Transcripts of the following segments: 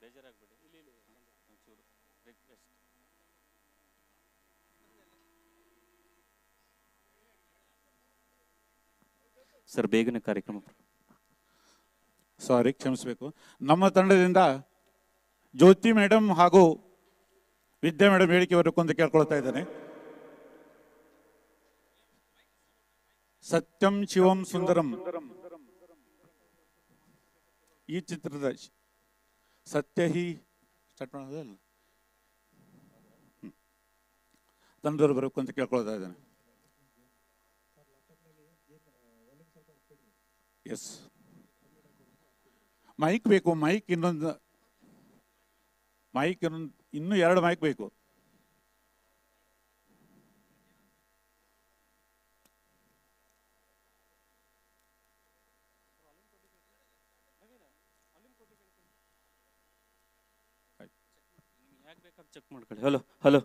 ಬೇಜಾರಾಗಬೇಡಿ ಇಲ್ಲಿ ಇಲ್ಲಿ ಒಂಚೂರು ರಿಕ್ವೆಸ್ಟ್ ಸರ್ ಬೇಗನೆ ಕಾರ್ಯಕ್ರಮ ಸಾರಿ ಕ್ಷಮಿಸಬೇಕು ನಮ್ಮ ತಂಡದಿಂದ ಜ್ಯೋತಿ ಮೇಡಮ್ ಹಾಗೂ ವಿದ್ಯಾ ಮೇಡಮ್ ಹೇಳಿಕೆ ಬರಬೇಕು ಅಂತ ಕೇಳ್ಕೊಳ್ತಾ ಇದ್ದೇನೆ ಸತ್ಯಂ ಶಿವಂ ಸುಂದರಂ ಈ ಚಿತ್ರದ ಶ್- ಸತ್ಯ ಹಿ ಸ್ಟಾರ್ಟ್ ಮಾಡೋದಲ್ಲ ಹ್ಮ್. ತಂಡದವರು ಬರಬೇಕು ಅಂತ ಕೇಳ್ಕೊಳ್ತಾ ಇದ್ದೇನೆ ಎಸ್ ಮೈಕ್ ಬೇಕು ಮೈಕ್ ಇನ್ನೊಂದು ಮೈಕ್ ಇನ್ನೊಂದು ಇನ್ನೂ ಎರಡು ಮೈಕ್ ಬೇಕು ಯಾಕೆ ಬೇಕಾದ್ರೆ ಚೆಕ್ ಮಾಡ್ಕೊಳ್ಳಿ ಹಲೋ ಹಲೋ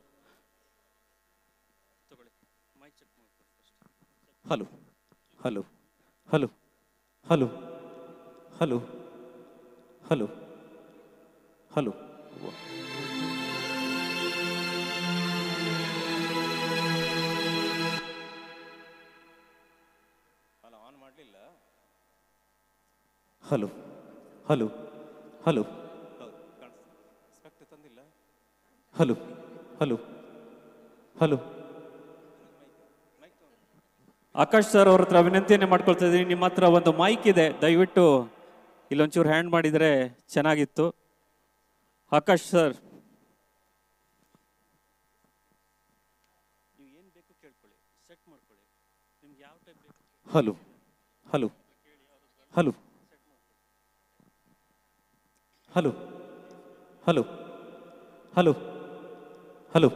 ತಗೊಳ್ಳಿ ಮೈಕ್ ಚೆಕ್ ಮಾಡ್ಕೊಳ್ಳಿ first hello hello hello hello hello hello hello ಅಲ್ಲ ಆನ್ ಮಾಡಲಿಲ್ಲ ಹಲೋ ಹಲೋ ಹಲೋ ಸ್ಪೆಕ್ಟ್ ತಂದಿಲ್ಲ hello hello hello Akash sir ಅವ್ರ ಹತ್ರ ವಿನಂತಿಯನ್ನೇ ಮಾಡ್ಕೊಳ್ತಾ ಇದ್ದೀನಿ ನಿಮ್ಮ ಹತ್ರ ಒಂದು ಮೈಕ್ ಇದೆ ದಯವಿಟ್ಟು ಇಲ್ಲೊಂಚೂರು ಹ್ಯಾಂಡ್ ಮಾಡಿದರೆ ಚೆನ್ನಾಗಿತ್ತು ಆಕಾಶ್ ಸರ್ ನೀವು ಏನು ಬೇಕು ಕೇಳ್ಕೊಳ್ಳಿ ಸೆಟ್ ಮಾಡ್ಕೊಳ್ಳಿ ನಿಮ್ಗೆ ಯಾವ ಟೈಪ್ ಬೇಕು hello hello hello hello hello hello hello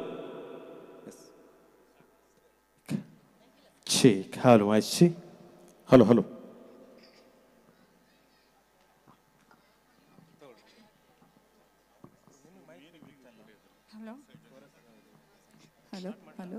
Check. Hello, I see. Hello, hello. Hello hello hello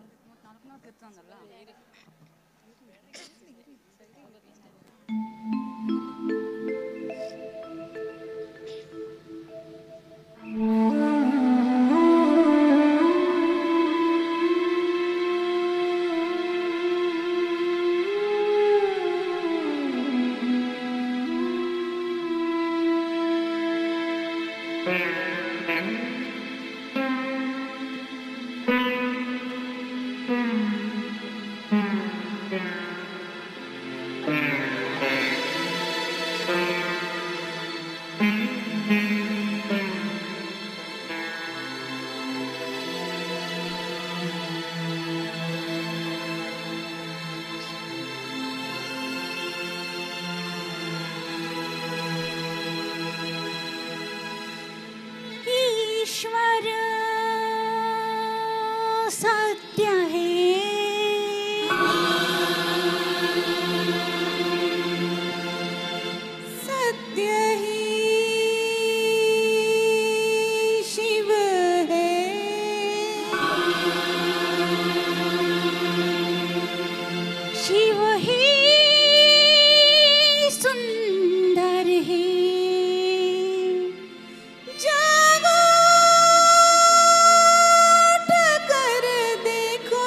ईश्वर सत्य है सत्य ही शिव है शिव ही सुंदर है जागो कर देखो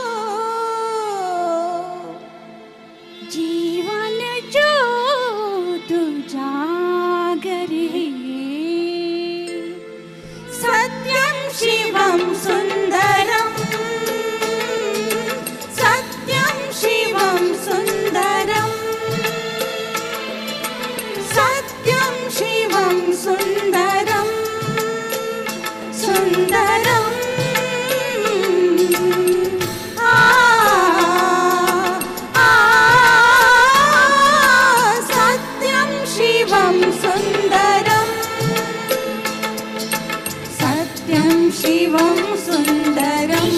जीवन जो तू जागर है सत्यं शिवं सुन्दरम् सत्यं शिवं सुन्दरम् सत्यं शिवं सुन्दरम् सुन्दरम् आ आ सत्यं शिवं सुन्दरम् सत्यं शिवं सुन्दरम्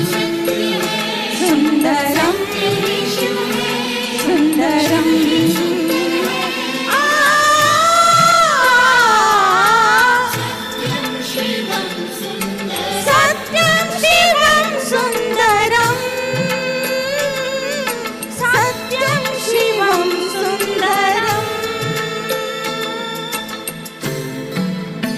सुन्दरम् सुन्दरम् आ सत्यं शिवं सुन्दरम् सत्यं शिवं सुन्दरम्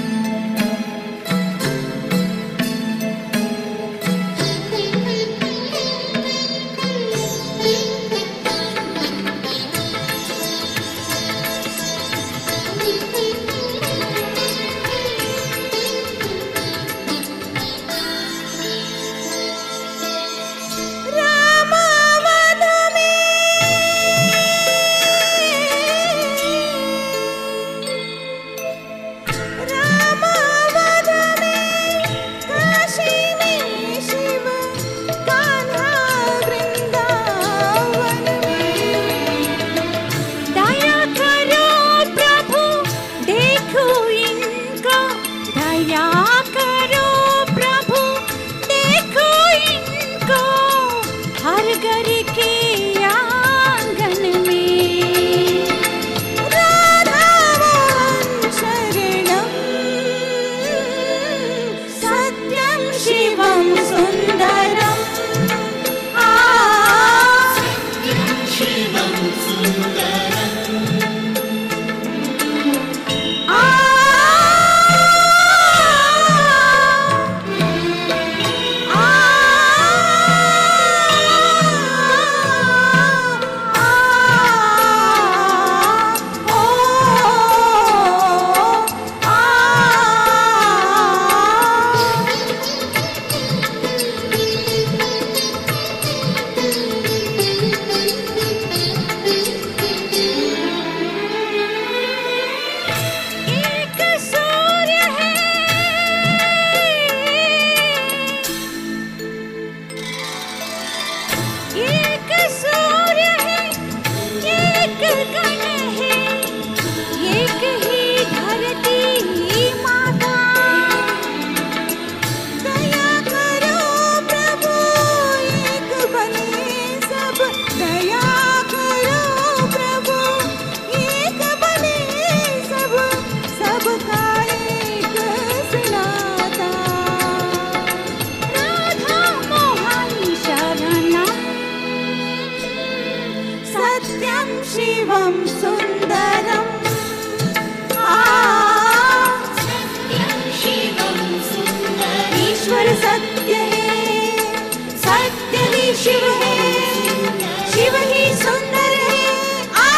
शिवं सुन्दरम् आ सत्यं शिवं सुन्दरम् ईश्वर सत्य है सत्य ही शिव है शिव ही सुंदर है आ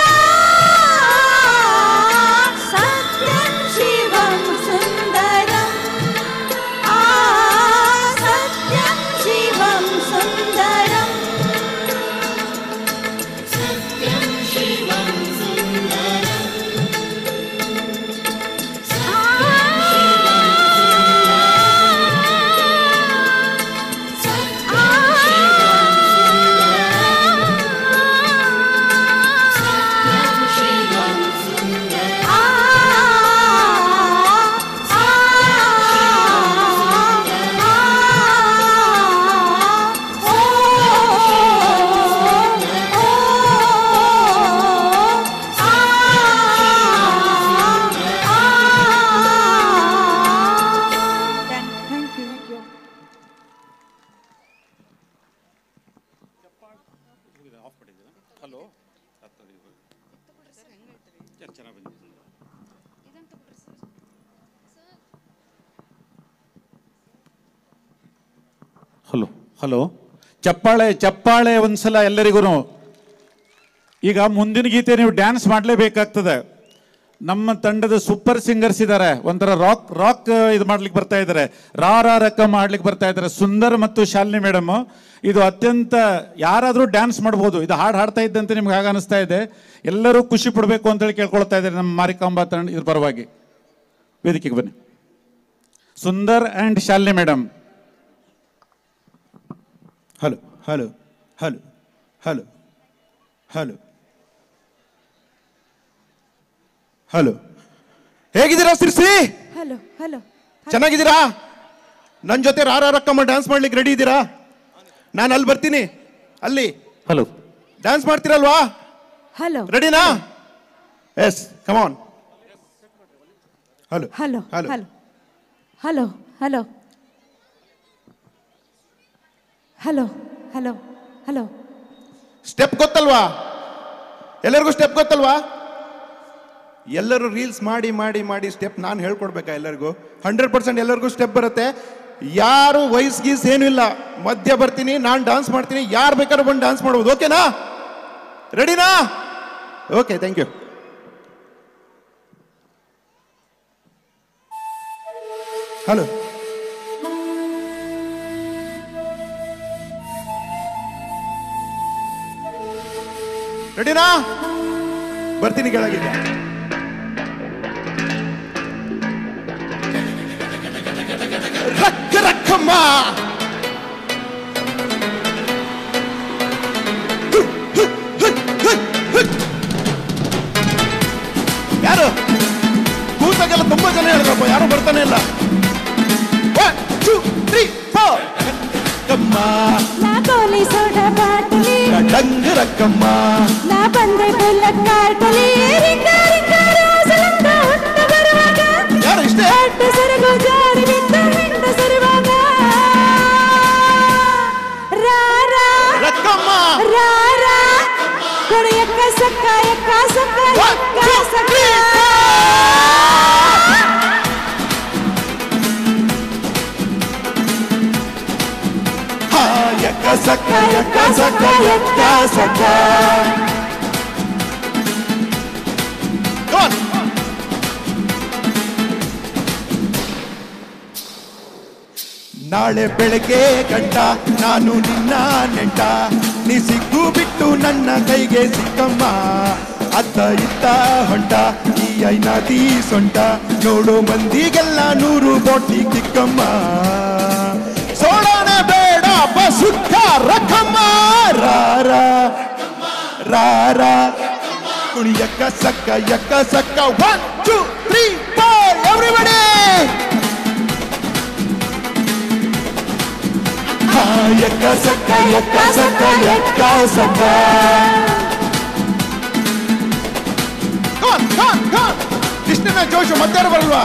सत्यं शिवं सुन्दरम् आ सत्यं शिवं सुन्दरम् सत्यं शिवं सुन्दरम् सत्यं शिवं सुन्दरम् Thank you. Thank you. Hello hello ಚಪ್ಪಾಳೆ ಚಪ್ಪಾಳೆ ಒಂದ್ಸಲ ಎಲ್ಲರಿಗೂ ಈಗ ಮುಂದಿನ ಗೀತೆ ನೀವು ಡ್ಯಾನ್ಸ್ ಮಾಡಲೇಬೇಕಾಗ್ತದೆ ನಮ್ಮ ತಂಡದ ಸೂಪರ್ ಸಿಂಗರ್ಸ್ ಇದ್ದಾರೆ ಒಂಥರ ರಾಕ್ ರಾಕ್ ಇದು ಮಾಡ್ಲಿಕ್ಕೆ ಬರ್ತಾ ಇದ್ದಾರೆ ರಾ ರಾ ರಕ್ಕ ಮಾಡ್ಲಿಕ್ಕೆ ಬರ್ತಾ ಇದ್ದಾರೆ ಸುಂದರ್ ಮತ್ತು ಶಾಲಿನಿ ಮೇಡಮ್ ಇದು ಅತ್ಯಂತ ಯಾರಾದರೂ ಡ್ಯಾನ್ಸ್ ಮಾಡ್ಬೋದು ಇದು ಹಾಡು ಹಾಡ್ತಾ ಇದ್ದಂತೆ ನಿಮ್ಗೆ ಹಾಗೆ ಅನಿಸ್ತಾ ಇದೆ ಎಲ್ಲರೂ ಖುಷಿ ಪಡಬೇಕು ಅಂತೇಳಿ ಕೇಳ್ಕೊಳ್ತಾ ಇದ್ದಾರೆ ನಮ್ಮ ಮಾರಿಕಾಂಬಾ ತಂಡ ಇದ್ರ ಪರವಾಗಿ ವೇದಿಕೆಗೆ ಬನ್ನಿ Sundar and Shalini madam hello hello hello hello hello hello ಹೇಗಿದ್ದೀರಾ ಸಿರ್ಸಿ Hello. Hello. ಚೆನ್ನಾಗಿದ್ದೀರಾ ನನ್ನ ಜೊತೆ ರಾರ ರಕ್ಕಮ್ಮ ಡ್ಯಾನ್ಸ್ ಮಾಡ್ಲಿಕ್ಕೆ ರೆಡಿ ಇದ್ದೀರಾ ನಾನು ಅಲ್ಲಿ ಬರ್ತೀನಿ ಅಲ್ಲಿ ಹಲೋ ಡ್ಯಾನ್ಸ್ ಮಾಡ್ತೀರಲ್ವಾ Hello. ರೆಡಿನಾ yes come on hello Hello. Hello Hello. Hello. Hello. Hello. Hello. Hello. Step ಗೊತ್ತಲ್ವಾ ಎಲ್ಲರಿಗೂ ಸ್ಟೆಪ್ ಗೊತ್ತಲ್ವಾ ಎಲ್ಲರೂ ರೀಲ್ಸ್ ಮಾಡಿ ಮಾಡಿ ಮಾಡಿ ಸ್ಟೆಪ್ ನಾನು ಹೇಳ್ಕೊಡ್ಬೇಕಾ ಎಲ್ಲರಿಗೂ ಹಂಡ್ರೆಡ್ ಪರ್ಸೆಂಟ್ ಎಲ್ಲರಿಗೂ ಸ್ಟೆಪ್ ಬರುತ್ತೆ ಯಾರು ವಯಸ್ ಗೀಸ್ ಏನೂ ಇಲ್ಲ ಮಧ್ಯ ಬರ್ತೀನಿ ನಾನು ಡಾನ್ಸ್ ಮಾಡ್ತೀನಿ ಯಾರು ಬೇಕಾದ್ರೂ ಬಂದು ಡಾನ್ಸ್ ಮಾಡ್ಬೋದು ಓಕೆನಾ ರೆಡಿನಾ ಓಕೆ ಥ್ಯಾಂಕ್ ಯು ಹಲೋ ರೆಡಿನಾ ಬರ್ತೀನಿ ಕೆಳಗಿದ್ದ ರಕ್ಕ ರಕ್ಕಮ್ಮ ಯಾರು ಕೂತಾಗೆಲ್ಲ ತುಂಬಾ ಜನ ಹೇಳಿದ್ರಪ್ಪ ಯಾರು ಬರ್ತಾನೆ ಇಲ್ಲ one two three four Rakkamma ನಾ ಗೋಲಿ ಸೋಡಾ ಬಾಟಲಿ ಡಂಗ ರಕ್ಕಮ್ಮ ನಾ ಬಂದೆ ಬುಲ್ಲಟ್ ಕಾರ್ಟಲಿ ರಿಂಗ ರಿಂಗ ರೋಸಲಂಗ ಹುಟ್ಟ ಬರುವಾಗ ಯಾರು ಇಷ್ಟೇ ಅಡ್ಡ ಸರಗು ಜಾರಿ ಬಿದ್ದ ಹೆಂಡ ಸರುವಾಗ ರಾ ರಾ ರಕ್ಕಮ್ಮ ರಾ ರಾ ಕೊಡು ಎಕ್ಕ ಸಕ್ಕ ಎಕ್ಕ ಸಕ್ಕ ಎಕ್ಕ ಸಕ್ಕ ಹಾ, ಯಕ್ಕ ಸಕ್ಕ ಯಕ್ಕ ಸಕ್ಕ ಯಕ್ಕ ಸಕ್ಕ Come on. ನಾಳೆ ಬೆಳಗ್ಗೆ ಗಂಟ ನಾನು ನಿನ್ನ ನೆಂಟ ನೀ ಸಿಕ್ಕು ಬಿಟ್ಟು ನನ್ನ ಕೈಗೆ ಸಿಕ್ಕಮ್ಮ ಅತ್ತ ಇತ್ತ ಹೊಂಟ ಈ ಐನಾದಿ ಸೊಂಟ ನೋಡು ಮಂದಿಗೆಲ್ಲ ನೂರು ಬೋಟಿ ಕಿಕ್ಕಮ್ಮ ಸೋಡಾನೆ ಬೇಡ ಬಸುಕ್ಕ ರಕಮ್ಮ ರಾರ ರಾರ ಕುಣಿ ಯಕ್ಕ ಸಕ್ಕ ಯಕ್ಕ ಸಕ್ಕ one two three four everybody ಯಕ್ಕ ಸಕ್ಕ ಯಕ್ಕ ಸಕ್ಕ ಯಕ್ಕ ಸಕ್ಕ ಕೃಷ್ಣನ ಜೋಶು ಮಧ್ಯಾಹ್ನ ಬರಲ್ವಾ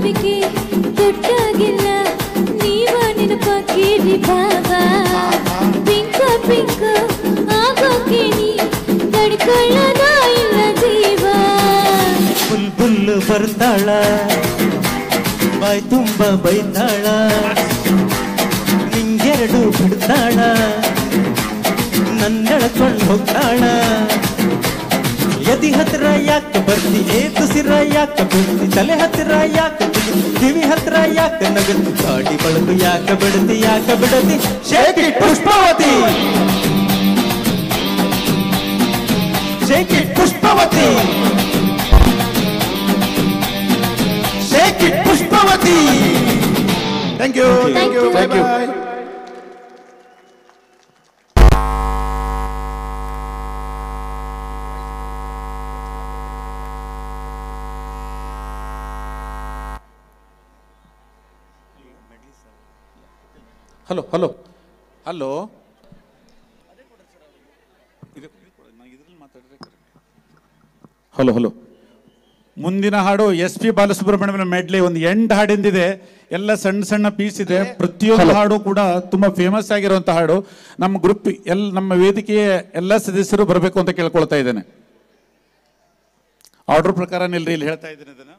ಸವಿಕೆ ತೊಟ್ಟಾಗಿಲ್ಲ ನೀವ ನೆನಪಾಕಿರಿ ಬಾಬಾ ಪಿಂಕ ಪಿಂಕ ಆಗೋಕೆ ನೀ ತಡ್ಕೊಳ್ಳೋದ ಇಲ್ಲ ಜೀವ ಬುಲ್ ಬುಲ್ ಬರ್ತಾಳ ಬಾಯ್ ತುಂಬ ಬೈತಾಳ ನಿಂಗೆರಡು ಬಿಡ್ತಾಳ ನನ್ನೆಳ್ಕೊಂಡು ಹೋಗ್ತಾಳ ಎದಿ ಹತ್ರ ಯಾಕೆ ಬರ್ತಿ ಏತುಸಿರ ಯಾಕೆ ಬಿಡ್ತಿ ತಲೆ ಹತ್ರ ಯಾಕೆ ಬಿಡ್ತಿ ಕಿವಿ ಹತ್ರ ಯಾಕೆ ನಗತಿ ಗಾಡಿ ಬಳಕು ಯಾಕೆ ಬಿಡತಿ ಯಾಕೆ ಬಿಡತಿ ಶೇಕಿ ಪುಷ್ಪವತಿ ಶೇಕಿ Pushpavati shake it Pushpavati thank you thank you bye bye hello hello hello hello hello ಮುಂದಿನ ಹಾಡು ಎಸ್ ಪಿ ಬಾಲಸುಬ್ರಹ್ಮಣ್ಯಂ ಮೆಡ್ಲಿ ಒಂದು ಎಂಟು ಹಾಡಿಂದಿದೆ ಎಲ್ಲ ಸಣ್ಣ ಸಣ್ಣ ಪೀಸ್ ಇದೆ ಪ್ರತಿಯೊಂದು ಹಾಡು ಕೂಡ ತುಂಬಾ ಫೇಮಸ್ ಆಗಿರುವಂತ ಹಾಡು ನಮ್ಮ ಗ್ರೂಪ್ ಎಲ್ ನಮ್ಮ ವೇದಿಕೆಯ ಎಲ್ಲ ಸದಸ್ಯರು ಬರಬೇಕು ಅಂತ ಕೇಳ್ಕೊಳ್ತಾ ಇದ್ದೇನೆ ಆರ್ಡರ್ ಪ್ರಕಾರ ನಿಲ್ರಿ ಇಲ್ಲಿ ಹೇಳ್ತಾ ಇದ್ದೇನೆ ಇದನ್ನ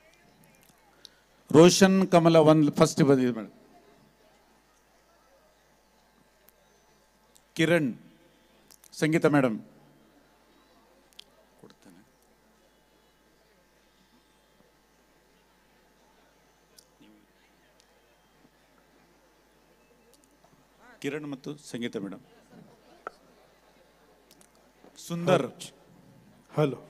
ರೋಷನ್ ಕಮಲ ಒಂದು ಫಸ್ಟ್ ಬಂದಿದೆ ಮೇಡಮ್ ಕಿರಣ್ ಸಂಗೀತ ಮೇಡಮ್ ಕೊಡ್ತೇನೆ ಕಿರಣ್ ಮತ್ತು Sangeetha madam Sundar hello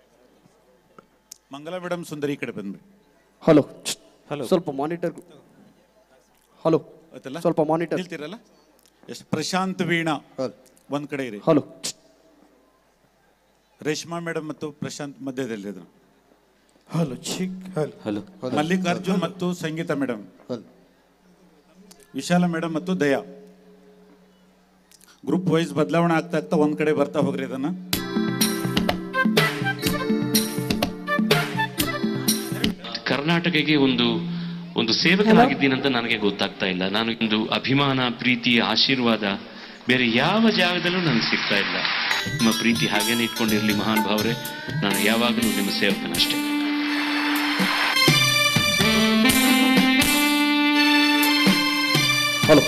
Mangala madam Sundar ಈ ಕಡೆ ಬಂದ್ಬಿಡಿ ಹಲೋ ಹಲೋ ಸ್ವಲ್ಪ ಮಾನಿಟರ್ ಹಲೋ ಆಯ್ತಲ್ಲ ಸ್ವಲ್ಪ ಮಾನಿಟರ್ ನಿಲ್ತೀರಲ್ಲ ಎಷ್ಟು ಪ್ರಶಾಂತ್ ವೀಣಾ ಹೌದು. ಒಂದ್ ಕಡೆ ಇರಿ ಹಲೋ ರೇಷ್ಮಾ ಮೇಡಮ್ ಮತ್ತು ಪ್ರಶಾಂತ್ ಮಧ್ಯದಲ್ಲಿ ಇದ್ರು ಹಲೋ ಚಿಕ್ ಹಲೋ ಹಲೋ ಮಲ್ಲಿಕಾರ್ಜುನ್ ಮತ್ತು Sangeetha madam hello Vishala madam ಮತ್ತು ದಯಾ ಗ್ರೂಪ್ ವೈಸ್ ಬದಲಾವಣೆ ಆಗ್ತಾ ಆಗ್ತಾ ಒಂದ್ ಕಡೆ ಬರ್ತಾ ಹೋಗ್ರಿ ಇದನ್ನ ಕರ್ನಾಟಕಕ್ಕೆ ಒಂದು ಒಂದು ಸೇವಕನಾಗಿದ್ದೀನಂತ ನನಗೆ ಗೊತ್ತಾಗ್ತಾ ಇಲ್ಲ ನಾನು ಒಂದು ಅಭಿಮಾನ ಪ್ರೀತಿ ಆಶೀರ್ವಾದ ಬೇರೆ ಯಾವ ಜಾಗದಲ್ಲೂ ನನಗೆ ಸಿಗ್ತಾ ಇಲ್ಲ ನಿಮ್ಮ ಪ್ರೀತಿ ಹಾಗೇನೆ ಇಟ್ಕೊಂಡಿರಲಿ ಮಹಾನ್ ಭಾವರೇ ನಾನು ಯಾವಾಗಲೂ ನಿಮ್ಮ ಸೇವಕನಷ್ಟೇ ಹಲೋ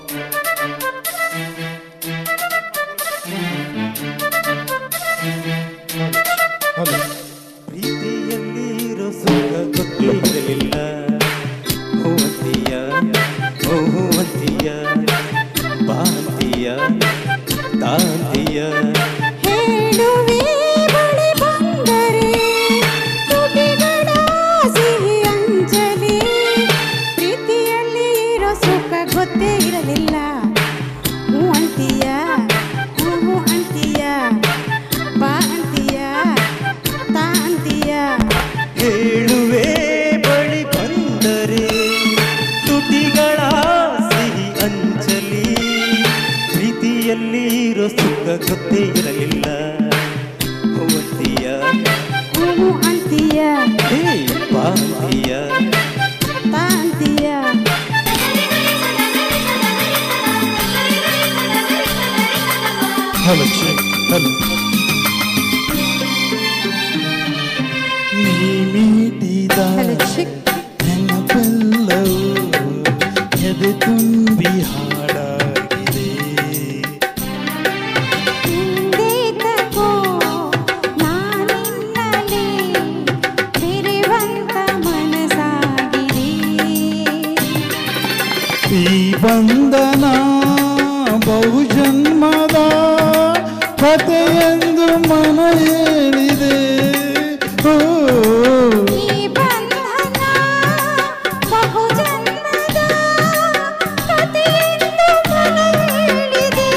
ಹಲೋ ಪ್ರೀತಿಯಲ್ಲಿರೋ ಸುಖ ಗೊತ್ತಿರಲಿಲ್ಲ ಹೂವಂತಿಯ ಓ ಹೂವಂತಿಯ ಬಾಂತಿಯ ತಾಂತಿಯ ಹೇಳುವೆ ಬಳಿ ಬಂದರೆ ತುಟಿಗಳ ಸಿಹಿ ಅಂಜಲಿ ಪ್ರೀತಿಯಲ್ಲಿ ಇರೋ ಸುಖ ಗೊತ್ತೇ ಇರಲಿಲ್ಲ ಹೂ ಅಂತೀಯ ಹೂ ಹೂ ಅಂತೀಯ ಬಾ ಅಂತೀಯ ತಾ ಅಂತೀಯ ಹೇಳುವೆ ಬಳಿ ಬಂದರೆ ತುಟಿಗಳ ಸಿಹಿ ಅಂಚಲಿ ಪ್ರೀತಿಯಲ್ಲಿರೋ ಸುಖ ಗೊತ್ತೇ ಇರಲಿಲ್ಲ ಹೂವಂತಿಯ ಹೂ ಹೂ ಅಂತೀಯ ಹೇ ಬಾಂತಿಯ ತಾ ಅಂತೀಯ ಹಲೋ ಚಿಕ್ ಹಲೋ ನೀ ಮೀಟಿದ ಹಲೋ ಚಿಕ್ ನೆನಪೆಲ್ಲವೂ ಎದೆ ತುಂಬಿ ಹಾಡಾಗಿದೆ ಹಿಂದೇತಕೋ ನಾನಿನ್ನಲೇ ತಿರುವಂತ ಮನಸಾಗಿದೆ ಈ ಬಂಧನ ಬಹುಜನ್ಮದ ಕಥೆಯೆಂದು ಮನ ಹೇಳಿದೆ ಓ, ಈ ಬಂಧನ ಬಹುಜನ್ಮದ ಕಥೆಯೆಂದು ಮನ ಹೇಳಿದೆ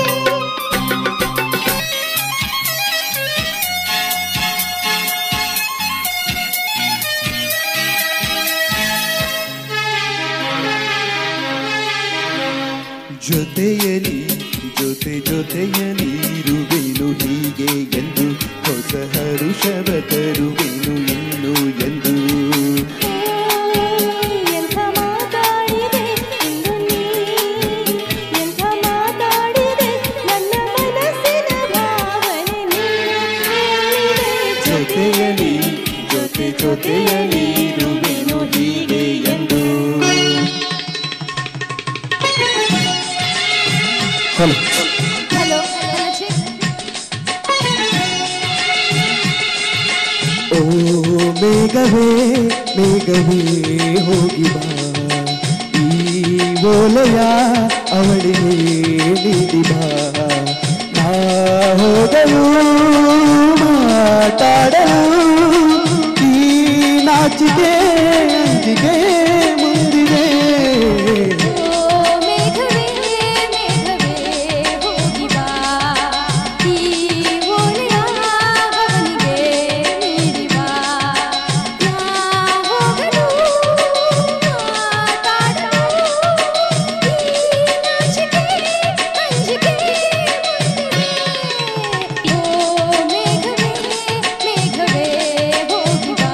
ಜೊತೆಯಲಿ ಜೊತೆ ಜೊತೆಯಲಿ ಇರುವೆನು ಹೀಗೆ ಎಂದು ಹೊಸ ಹರುಷವ ತರುವೆನು ಇನ್ನು ಎಂದು ಹಲೋ ಹಲೋ ಹಲೋ ಚೆಕ್ ಓ ಮೇಘವೇ ಮೇಘವೇ ಹೋಗಿ ಬಾ ಈ ಓಲೆಯ ಅವಳಿಗೆ ನೀಡಿ ಬಾ ನಾ ಹೋಗಲು ಮಾತಾಡಲು ಈ ನಾಚಿಕೆ ಅಂಜಿಗೆ ಮುಂದಿದೆ ಓ ಮೇಘವೇ ಮೇಘವೇ ಹೋಗಿ ಬಾ ಈ ಓಲೆಯ ಅವನಿಗೆ ನೀಡಿ ಬಾ ನಾ ಹೋಗಲು ಮಾತಾಡಲು ಈ ನಾಚಿಕೆ ಅಂಜಿಕೆ ಮುಂದಿದೆ ಓ ಮೇಘವೇ ಮೇಘವೇ ಹೋಗಿ ಬಾ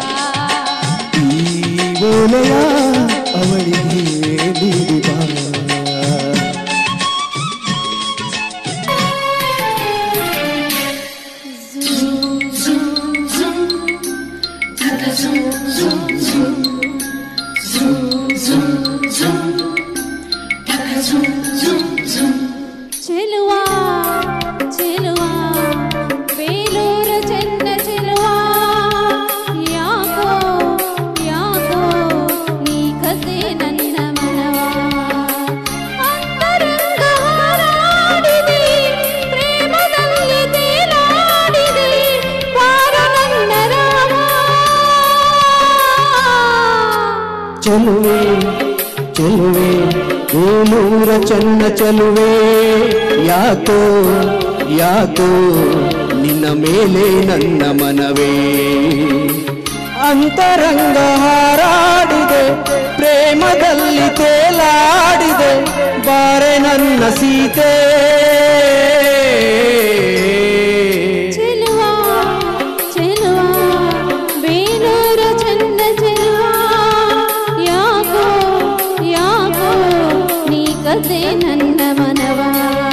ಈ ಓಲೆಯ ಅವಳಿಗೆ ನೀಡಿ ಬಾ ಚೆಲುವಾ ಚೆಲುವಾ ಬೇಲೂರ ಚೆನ್ನ ಚೆಲುವಾ ಯಾಕೋ ಯಾಕೋ ನೀ ಕತೆ ನನ್ನ ಮನವ ಅಂತರಂಗ ಹಾರಾಡಿದೆ ಪ್ರೇಮದಲ್ಲಿ ತೇಲಾಡಿದೆ ಬಾರ ನನ್ನ ರಾಮ ಚೆಲುವೆ ಚೆಲುವೆ ಏನೂರ ಚೆನ್ನ ಚೆಲುವೆ ಯಾಕೋ ಯಾಕೋ ನಿನ್ನ ಮೇಲೆ ನನ್ನ ಮನವೇ ಅಂತರಂಗ ಹಾರಾಡಿದೆ ಪ್ರೇಮದಲ್ಲಿ ತೇಲಾಡಿದೆ ಬಾರೆ ನನ್ನ ಸೀತೆ ಚೆಲುವಾ ಚೆಲುವಾ ಬೇಲೂರ ಚಂದ ಚೆಲುವಾ ಯಾಕೋ ಯಾಕೋ ನೀ ಕತೆ ನನ್ನ ಮನವಾ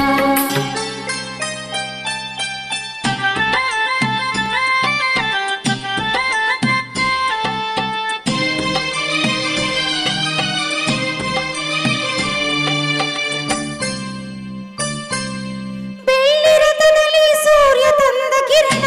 ಬೆಳ್ಳಿರಥದಲ್ಲಿ ಸೂರ್ಯ ತಂದ ಕಿರಣ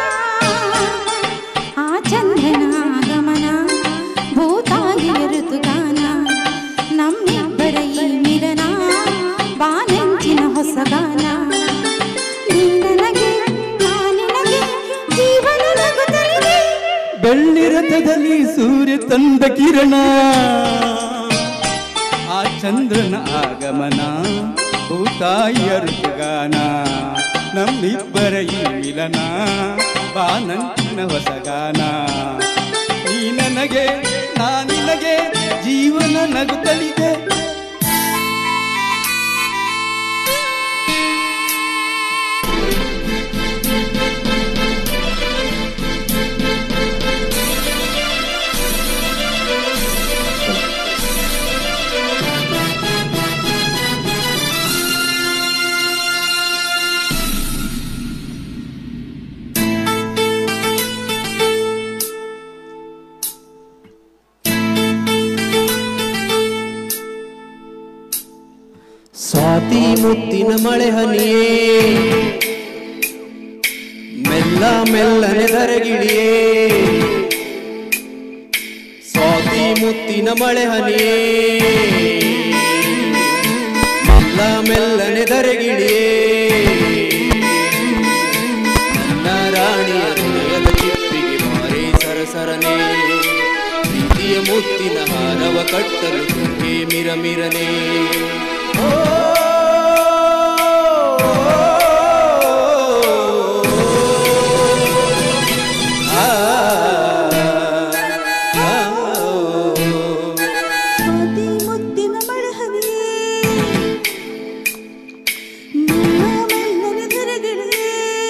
ಆ ಚಂದ್ರನ ಆಗಮನ ಭೂತಾಗಿ ಋತುಗಾನ ನಮ್ಮಿಬ್ಬರ ಈ ಮಿಲನ ಬಾನಂಚಿನ ಹೊಸ ಗಾನ ನೀ ನನಗೆ ನಾ ನಿನಗೆ ಜೀವನ ನಗುತ್ತಲಿದೆ ಬೆಳ್ಳಿರಥದಲ್ಲಿ ಸೂರ್ಯ ತಂದ ಕಿರಣ ಆ ಚಂದ್ರನ ಆಗಮನ ಭೂತಾಯಿಯ ಋತುಗಾನ ನಮ್ಮಿಬ್ಬರ ಈ ಮಿಲನ ಬಾನಂಚಿನ ಹೊಸಗಾನ ನೀ ನನಗೆ ನಾ ನಿನಗೆ ಜೀವನ ನಗುತ್ತಲಿದೆ ಸ್ವಾತಿ ಮುತ್ತಿನ ಮಳೆ ಹನಿಯೇ ಮೆಲ್ಲ ಮೆಲ್ಲನೆ ಧರೆಗಿಳಿಯೇ ಸ್ವಾತಿ ಮುತ್ತಿನ ಮಳೆ ಹನಿಯೇ ಮೆಲ್ಲ ಮೆಲ್ಲನೆ ಧರೆಗಿಳಿಯೇ ನನ್ನ ರಾಣಿಯ ಹೃದಯದ ಚಿಪ್ಪಿಗೆ ಮಾರೇ ಸರಸರನೆ ಪ್ರೀತಿಯ ಮುತ್ತಿನ ಹಾರವ ಕಟ್ಟಲು ಹೇ ಮಿರ ಮಿರನೆ ಸ್ವಾತಿ ಮುತ್ತಿನ ಮಳಹನಿಯೇ ಮೆಲ್ಲ ಮೆಲ್ಲನೆ ಧರೆಗಿಳಿಯೇ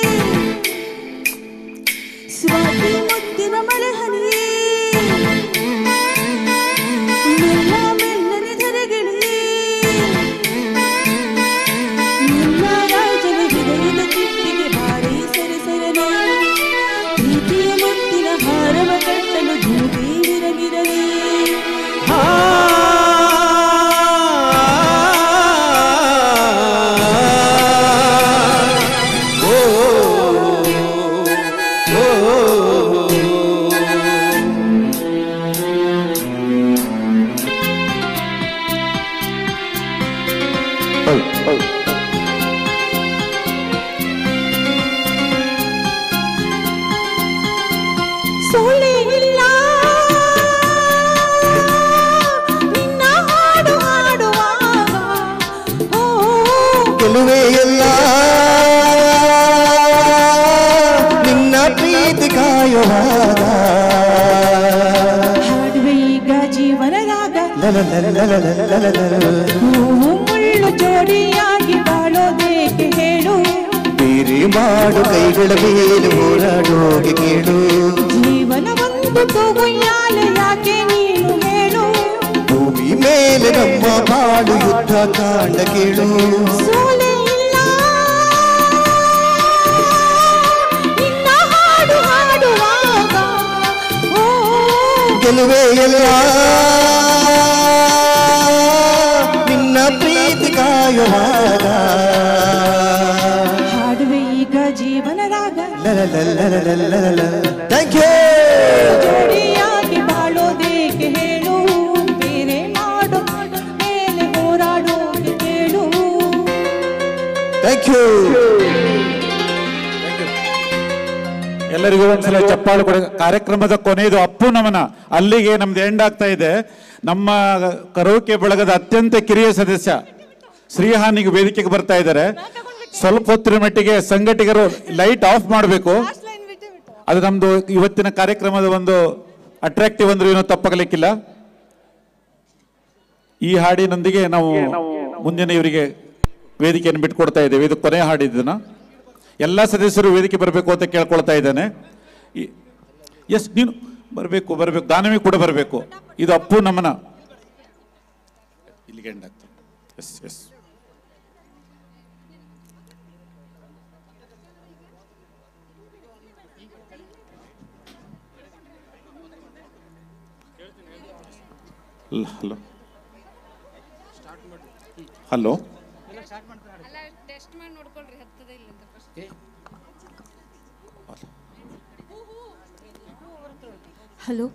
ಸ್ವಾತಿ ಮುತ್ತಿನ ಮಳಹನಿಯೇ ಮೆಲ್ಲ ಮೆಲ್ಲನೆ ಧರೆಗಿಳಿಯೇ ಹೂವು ಮುಳ್ಳು ಜೋಡಿಯಾಗಿ ಬಾಳೋದೇಕೆ ಹೇಳು ಬೇರೆ ಮಾಡು ಕೈಗಳ ಮೇಲೆ ಹೋರಾಡೋಗೆ ಕೇಳು ಜೀವನ ಒಂದು ತೂಗುಯ್ಯಾಲ ಯಾಕೆ ನೀನು ಹೇಳು ಭೂಮಿ ಮೇಲೆ ನಮ್ಮ ಬಾಳು ಯುದ್ಧ ಕಾಂಡ ಕೇಳು ಸೋಲೆ ಇಲ್ಲ ನಿನ್ನ ಹಾಡು ಹಾಡುವಾಗ ಓ ಗೆಲುವೆ ಎಲ್ಲ ನಿನ್ನ ಪ್ರೀತಿ ಕಾಯುವಾಗ ಹಾಡುವೆ ಈಗ ಜೀವನದಾಗ ಥ್ಯಾಂಕ್ ಯು ಜೋಡಿಯಾಗಿ ಬಾಳೋದೇಕೆ ಹೇಳು ಬೇರೆ ಮಾಡು ಮೇಲೆ ಹೋರಾಡೋಕೆ ಕೇಳು ಥ್ಯಾಂಕ್ ಯು ಎಲ್ಲರಿಗೂ ಒಂದ್ಸಲ ಚಪ್ಪಾಳು ಕೊಡ ಕಾರ್ಯಕ್ರಮದ ಕೊನೆಯದು ಅಪ್ಪು ನಮನ ಅಲ್ಲಿಗೆ ನಮ್ದು ಎಂಡ್ ಆಗ್ತಾ ಇದೆ ನಮ್ಮ ಕರೋಕೆ ಬಳಗದ ಅತ್ಯಂತ ಕಿರಿಯ ಸದಸ್ಯ ಶ್ರೀಹಾನಿಗೆ ವೇದಿಕೆಗೆ ಬರ್ತಾ ಇದ್ದಾರೆ ಸ್ವಲ್ಪ ಹೊತ್ತಿನ ಮಟ್ಟಿಗೆ ಸಂಘಟಕರು ಲೈಟ್ ಆಫ್ ಮಾಡಬೇಕು ಅದು ನಮ್ದು ಇವತ್ತಿನ ಕಾರ್ಯಕ್ರಮದ ಒಂದು ಅಟ್ರಾಕ್ಟಿವ್ ಅಂದ್ರೆ ಏನೋ ತಪ್ಪಾಗಲಿಕ್ಕಿಲ್ಲ ಈ ಹಾಡಿನೊಂದಿಗೆ ನಾವು ಮುಂದಿನ ಇವರಿಗೆ ವೇದಿಕೆಯನ್ನು ಬಿಟ್ಕೊಡ್ತಾ ಇದ್ದೇವೆ ಇದು ಕೊನೆ ಹಾಡಿದ್ದನ್ನ ಎಲ್ಲ ಸದಸ್ಯರು ವೇದಿಕೆ ಬರಬೇಕು ಅಂತ ಕೇಳ್ಕೊಳ್ತಾ ಇದ್ದಾನೆ ಎಸ್ ನೀನು ಬರಬೇಕು ಬರಬೇಕು ದಾನವಿ ಕೂಡ ಬರಬೇಕು ಇದು ಅಪ್ಪು ನಮನ ಇಲ್ಲಿಗೆ ಎಂಡ್ ಆಗ್ತದೆ ಎಸ್ ಎಸ್ ಹಲೋ ಹಲೋ ಅಲ್ಲ ಟೆಸ್ಟ್ ಮಾಡಿ ನೋಡ್ಕೊಳ್ರಿ ಹತ್ತದ ಇಲ್ಲ ಅಂತ ಫಸ್ಟ್ ಹಲೋ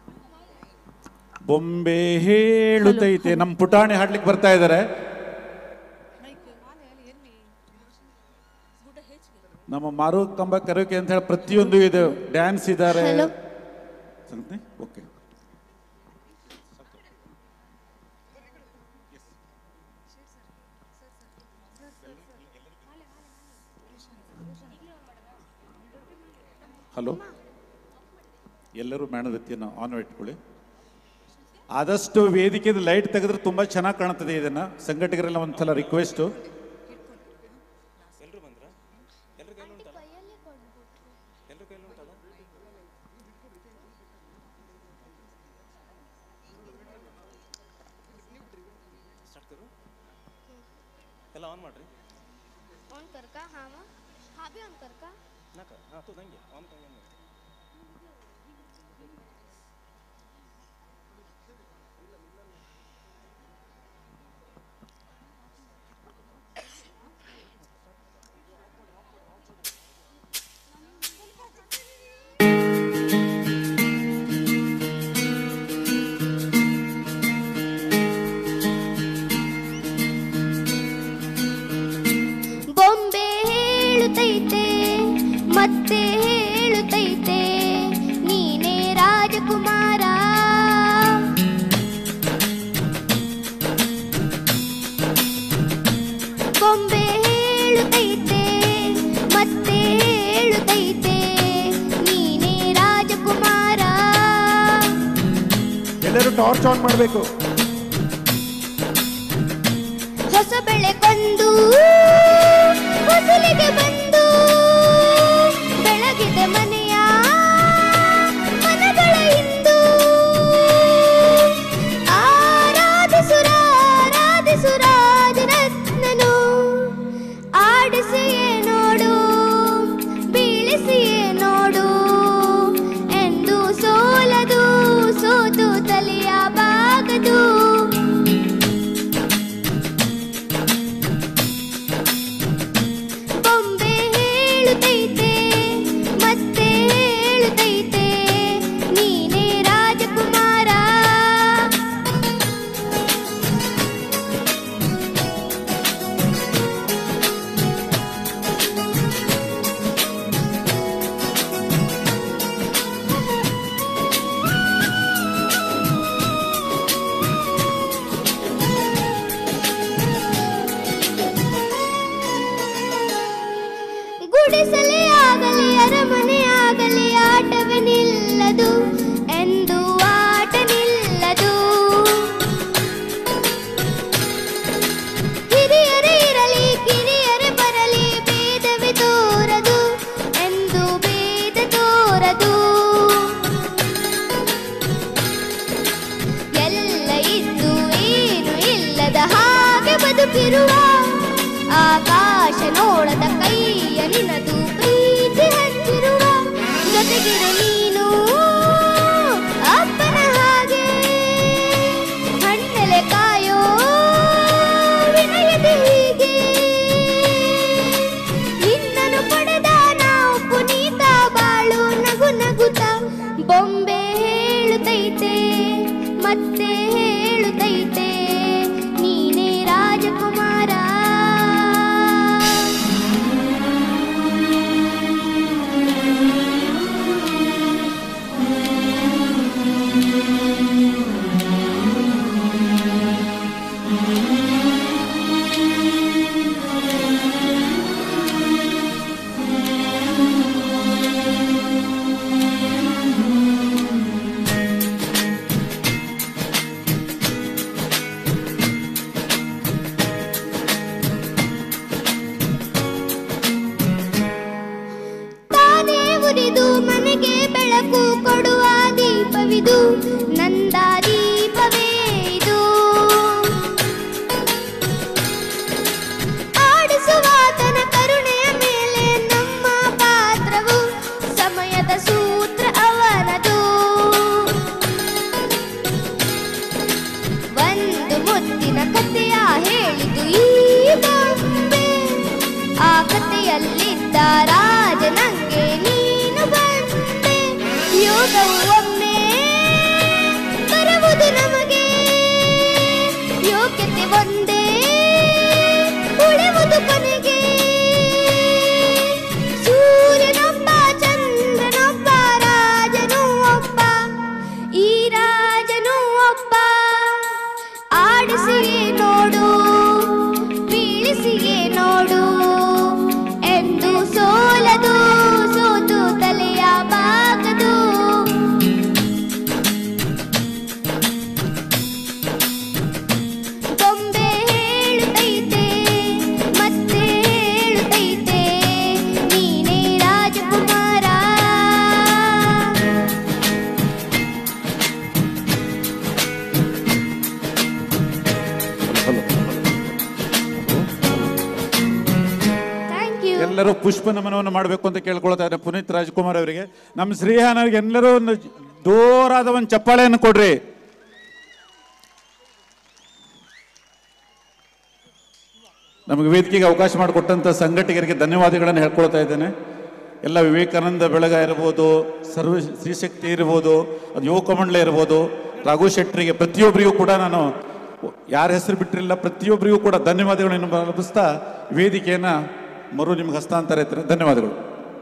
ಬೊಂಬೆ ಹೇಳುತ್ತೈತೆ ನಮ್ಮ ಪುಟಾಣಿ ಹಾಡ್ಲಿಕ್ಕೆ ಬರ್ತಾ ಇದ್ದಾರೆ ನಮ್ಮ ಮಾರು ಕಂಬ ಕರೋಕೆ ಅಂತ ಹೇಳಿ ಪ್ರತಿಯೊಂದು ಇದೆ ಡ್ಯಾನ್ಸ್ ಇದ್ದಾರೆ Hello. ಓಕೆ ಹಲೋ ಎಲ್ಲರೂ ಮೇಣದತ್ತಿಯನ್ನು ಆನ್ ಇಟ್ಕೊಳ್ಳಿ ಆದಷ್ಟು ವೇದಿಕೆದ ಲೈಟ್ ತೆಗೆದ್ರೆ ತುಂಬಾ ಚೆನ್ನಾಗಿ ಕಾಣುತ್ತದೆ ಇದನ್ನ ಸಂಘಟಕರೆಲ್ಲ ಒಂದ್ಸಲ ರಿಕ್ವೆಸ್ಟು ಎಲ್ಲ ಆನ್ ಮಾಡ್ರಿ ऑन कर का हाँ मा हाँ भी ऑन कर का ನಾಕ ಹಾಂ ತೂ ನಂಗೆ ಆನ್ ಬೊಂಬೆ ಹೇಳುತ್ತೈತೆ ಮತ್ತೆ ಹೇಳುತ್ತೈತೆ ನೀನೇ ರಾಜಕುಮಾರ ಬೊಂಬೆ ಹೇಳುತ್ತೈತೆ ಮತ್ತೆ ಹೇಳುತ್ತೈತೆ ನೀನೇ ರಾಜಕುಮಾರ ಎಲ್ಲರೂ ಟಾರ್ಚ್ ಆನ್ ಮಾಡಬೇಕು ಹೊಸ ಬೆಳೆ ಕೊಂದು ಹೊಸಲಿಗೆ ಬಂದು ಬೆಳಗಿದೆ ಮನೆಯ ಮನಗಳ ಇಂದು ಆರಾಧಿಸುರಾರಾಧಿಸುರಾಜರತ್ನನು ಆಡಿಸಿಯೇ ನೋಡು ಬೀಳಿಸಿಯೇ ನೋಡು ಎಂದು ಸೋಲದು ಸೋತು ತಲೆಯ ಬಾಗದು ಬೊಂಬೆ ಹೇಳುತ್ತೈತೆ ಮತ್ತೆ ನಗುತ್ತಿರುವ ಆಕಾಶ ನೋಡದ ಕೈಯ ನಿನದು ಪ್ರೀತಿ ಹಂಚಿರುವ ಜೊತೆಗಿರು ನೀನು ಅಪ್ಪನ ಹಾಗೆ ಹಣ್ಣಲೆ ಕಾಯೋ ವಿನಯದ ಹೀಗೆ ನಿನ್ನನ್ನು ಪಡೆದ ನಾವು ಪುನೀತ ಬಾಳು ನಗು ನಗುತ್ತ ಬೊಂಬೆ ಹೇಳುತ್ತೈತೆ ಮತ್ತೆ ಹೇಳುತ್ತೈತೆ ನೀನೇ ರಾಜಕುಮಾರ ತಾನೇ ಉರಿದು ಮನೆಗೆ ಬೆಳಕು ಕೊಡುವ ದೀಪವಿದು ನಂದ ದೀಪವೇ ಇದು ಆಡಿಸುವ ತನ ಕರುಣೆಯ ಮೇಲೆ ನಮ್ಮ ಪಾತ್ರವು ಸಮಯದ ಸೂತ್ರ ಅವನದು ಒಂದು ಮುತ್ತಿನ ಕಥೆಯ ಹೇಳಿತು ಈ ಬೊಂಬೆ ಆ ಕಥೆಯಲ್ಲಿದ್ದ ರಾಜ ನಂಗೆ ನೀನು ಬಂದೆ ಯೋಗವು ಒಮ್ಮೆ ಬರುವುದು ನಮಗೆ ಯೋಗ್ಯತೆ ಒಂದೇ ಉಳಿಯುವುದು ಕೊನೆಗೆ ಸೂರ್ಯನೊಬ್ಬ ಚಂದ್ರನೊಬ್ಬ ರಾಜನು ಒಬ್ಬ ಈ ರಾಜನು ಒಬ್ಬ ಆಡಿಸಿಯೇ ನೋಡು ಬೀಳಿಸಿಯೇ ನೋಡು ಎಂದು ಸೋಲದು ಸೋತು ತಲೆಯ ಬಾಗದು ಬೊಂಬೆ ಹೇಳುತ್ತೈತೆ ಮತ್ತೆ ಹೇಳುತ್ತೈತೆ ನೀನೇ ರಾಜಕುಮಾರ ಥ್ಯಾಂಕ್ ಯು ಎಲ್ಲರೂ ಪುಷ್ಪ ನಮನವನ್ನು ಮಾಡಬೇಕು ಅಂತ ಕೇಳ್ಕೊಳ್ತಾ ಇದ್ದಾರೆ ಪುನೀತ್ ರಾಜ್ಕುಮಾರ್ ಅವರಿಗೆ ನಮ್ಮ ಶ್ರೀಹಾನ್ ಅವರಿಗೆ ಎಲ್ಲರೂ ಒಂದು ಜೋರಾದ ಒಂದು ಚಪ್ಪಾಳೆಯನ್ನು ಕೊಡ್ರಿ ನಮಗೆ ವೇದಿಕೆಗೆ ಅವಕಾಶ ಮಾಡಿಕೊಟ್ಟಂಥ ಸಂಘಟಕರಿಗೆ ಧನ್ಯವಾದಗಳನ್ನು ಹೇಳ್ಕೊಳ್ತಾ ಇದ್ದೇನೆ ಎಲ್ಲ ವಿವೇಕಾನಂದ ಬೆಳಗ ಇರ್ಬೋದು ಸರ್ವ ಶ್ರೀಶಕ್ತಿ ಇರ್ಬೋದು ಅದು ಯುವಕ ಮಂಡಲ ಇರ್ಬೋದು ರಘು ಶೆಟ್ಟರಿಗೆ ಪ್ರತಿಯೊಬ್ಬರಿಗೂ ಕೂಡ ನಾನು ಯಾರ ಹೆಸರು ಬಿಟ್ಟಿರಲಿಲ್ಲ ಪ್ರತಿಯೊಬ್ಬರಿಗೂ ಕೂಡ ಧನ್ಯವಾದಗಳನ್ನು ಅರ್ಪಿಸ್ತಾ ವೇದಿಕೆಯನ್ನು ಮರು ನಿಮ್ಗೆ ಹಸ್ತಾಂತರ ಇರ್ತಾರೆ ಧನ್ಯವಾದಗಳು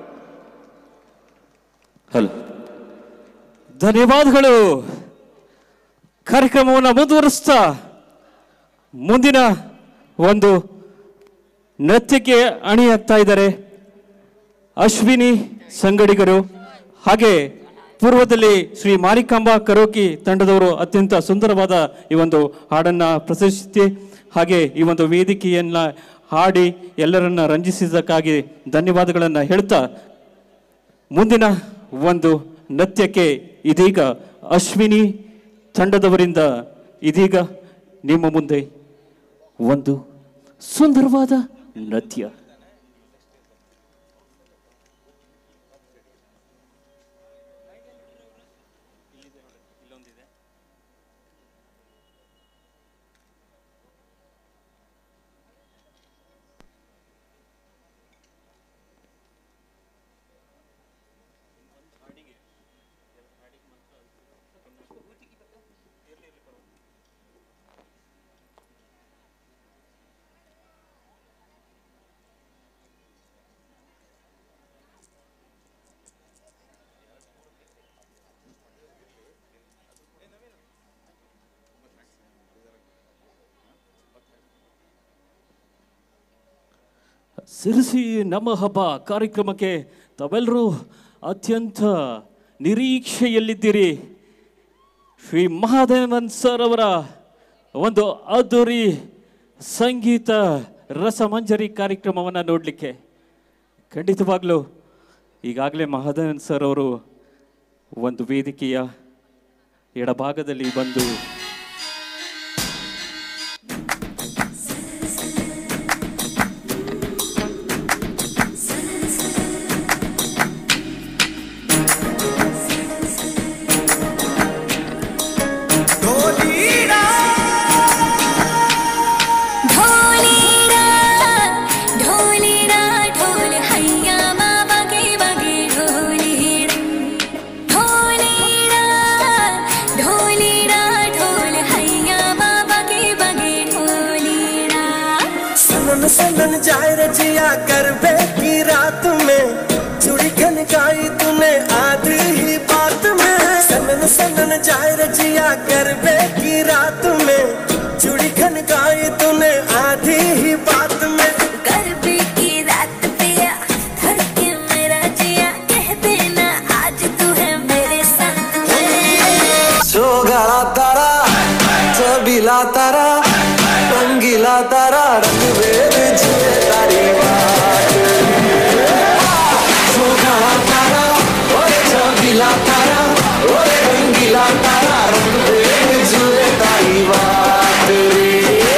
ಹಲೋ ಧನ್ಯವಾದಗಳು ಕಾರ್ಯಕ್ರಮವನ್ನು ಮುಂದುವರಿಸ್ತಾ ಮುಂದಿನ ಒಂದು ನೃತ್ಯಕ್ಕೆ ಅಣಿಯಾಗ್ತಾ ಇದ್ದಾರೆ ಅಶ್ವಿನಿ ಸಂಗಡಿಗರು ಹಾಗೆ ಪೂರ್ವದಲ್ಲಿ ಶ್ರೀ ಮಾರಿಕಾಂಬಾ ಕರೋಕಿ ತಂಡದವರು ಅತ್ಯಂತ ಸುಂದರವಾದ ಈ ಒಂದು ಹಾಡನ್ನ ಪ್ರದರ್ಶಿಸಿ ಹಾಗೆ ಈ ಒಂದು ವೇದಿಕೆಯನ್ನ ಹಾಡಿ ಎಲ್ಲರನ್ನ ರಂಜಿಸಿದ್ದಕ್ಕಾಗಿ ಧನ್ಯವಾದಗಳನ್ನು ಹೇಳ್ತಾ ಮುಂದಿನ ಒಂದು ನೃತ್ಯಕ್ಕೆ ಇದೀಗ ಅಶ್ವಿನಿ ತಂಡದವರಿಂದ ಇದೀಗ ನಿಮ್ಮ ಮುಂದೆ ಒಂದು ಸುಂದರವಾದ ನೃತ್ಯ ಸಿರಿಸಿ ನಮ್ಮ ಹಬ್ಬ ಕಾರ್ಯಕ್ರಮಕ್ಕೆ ತಾವೆಲ್ಲರೂ ಅತ್ಯಂತ ನಿರೀಕ್ಷೆಯಲ್ಲಿದ್ದೀರಿ ಶ್ರೀ ಮಹಾದೇವನ್ ಸರ್ ಅವರ ಒಂದು ಅದ್ದೂರಿ ಸಂಗೀತ ರಸಮಂಜರಿ ಕಾರ್ಯಕ್ರಮವನ್ನು ನೋಡಲಿಕ್ಕೆ ಖಂಡಿತವಾಗ್ಲೂ ಈಗಾಗಲೇ ಮಹಾದೇವನ್ ಸರ್ ಅವರು ಒಂದು ವೇದಿಕೆಯ ಎಡಭಾಗದಲ್ಲಿ ಬಂದು जाए रे जिया करबे की रात में चूड़ी खनकाई तूने आधी ही बात में सनन सनन जाए रे जिया करबे की रात में चूड़ी खनकाई तूने आधी ही बात में गरबे की रात पिया धड़के मेरा जिया कह देना आज तू है मेरे साथ में सोगाला तारा चबीला तारा रंगीला तारा रंग वेद जिए तारी बात सोगाला तारा ओए चबीला तारा ओए रंगीला तारा रंग वेद जिए तारी बात रे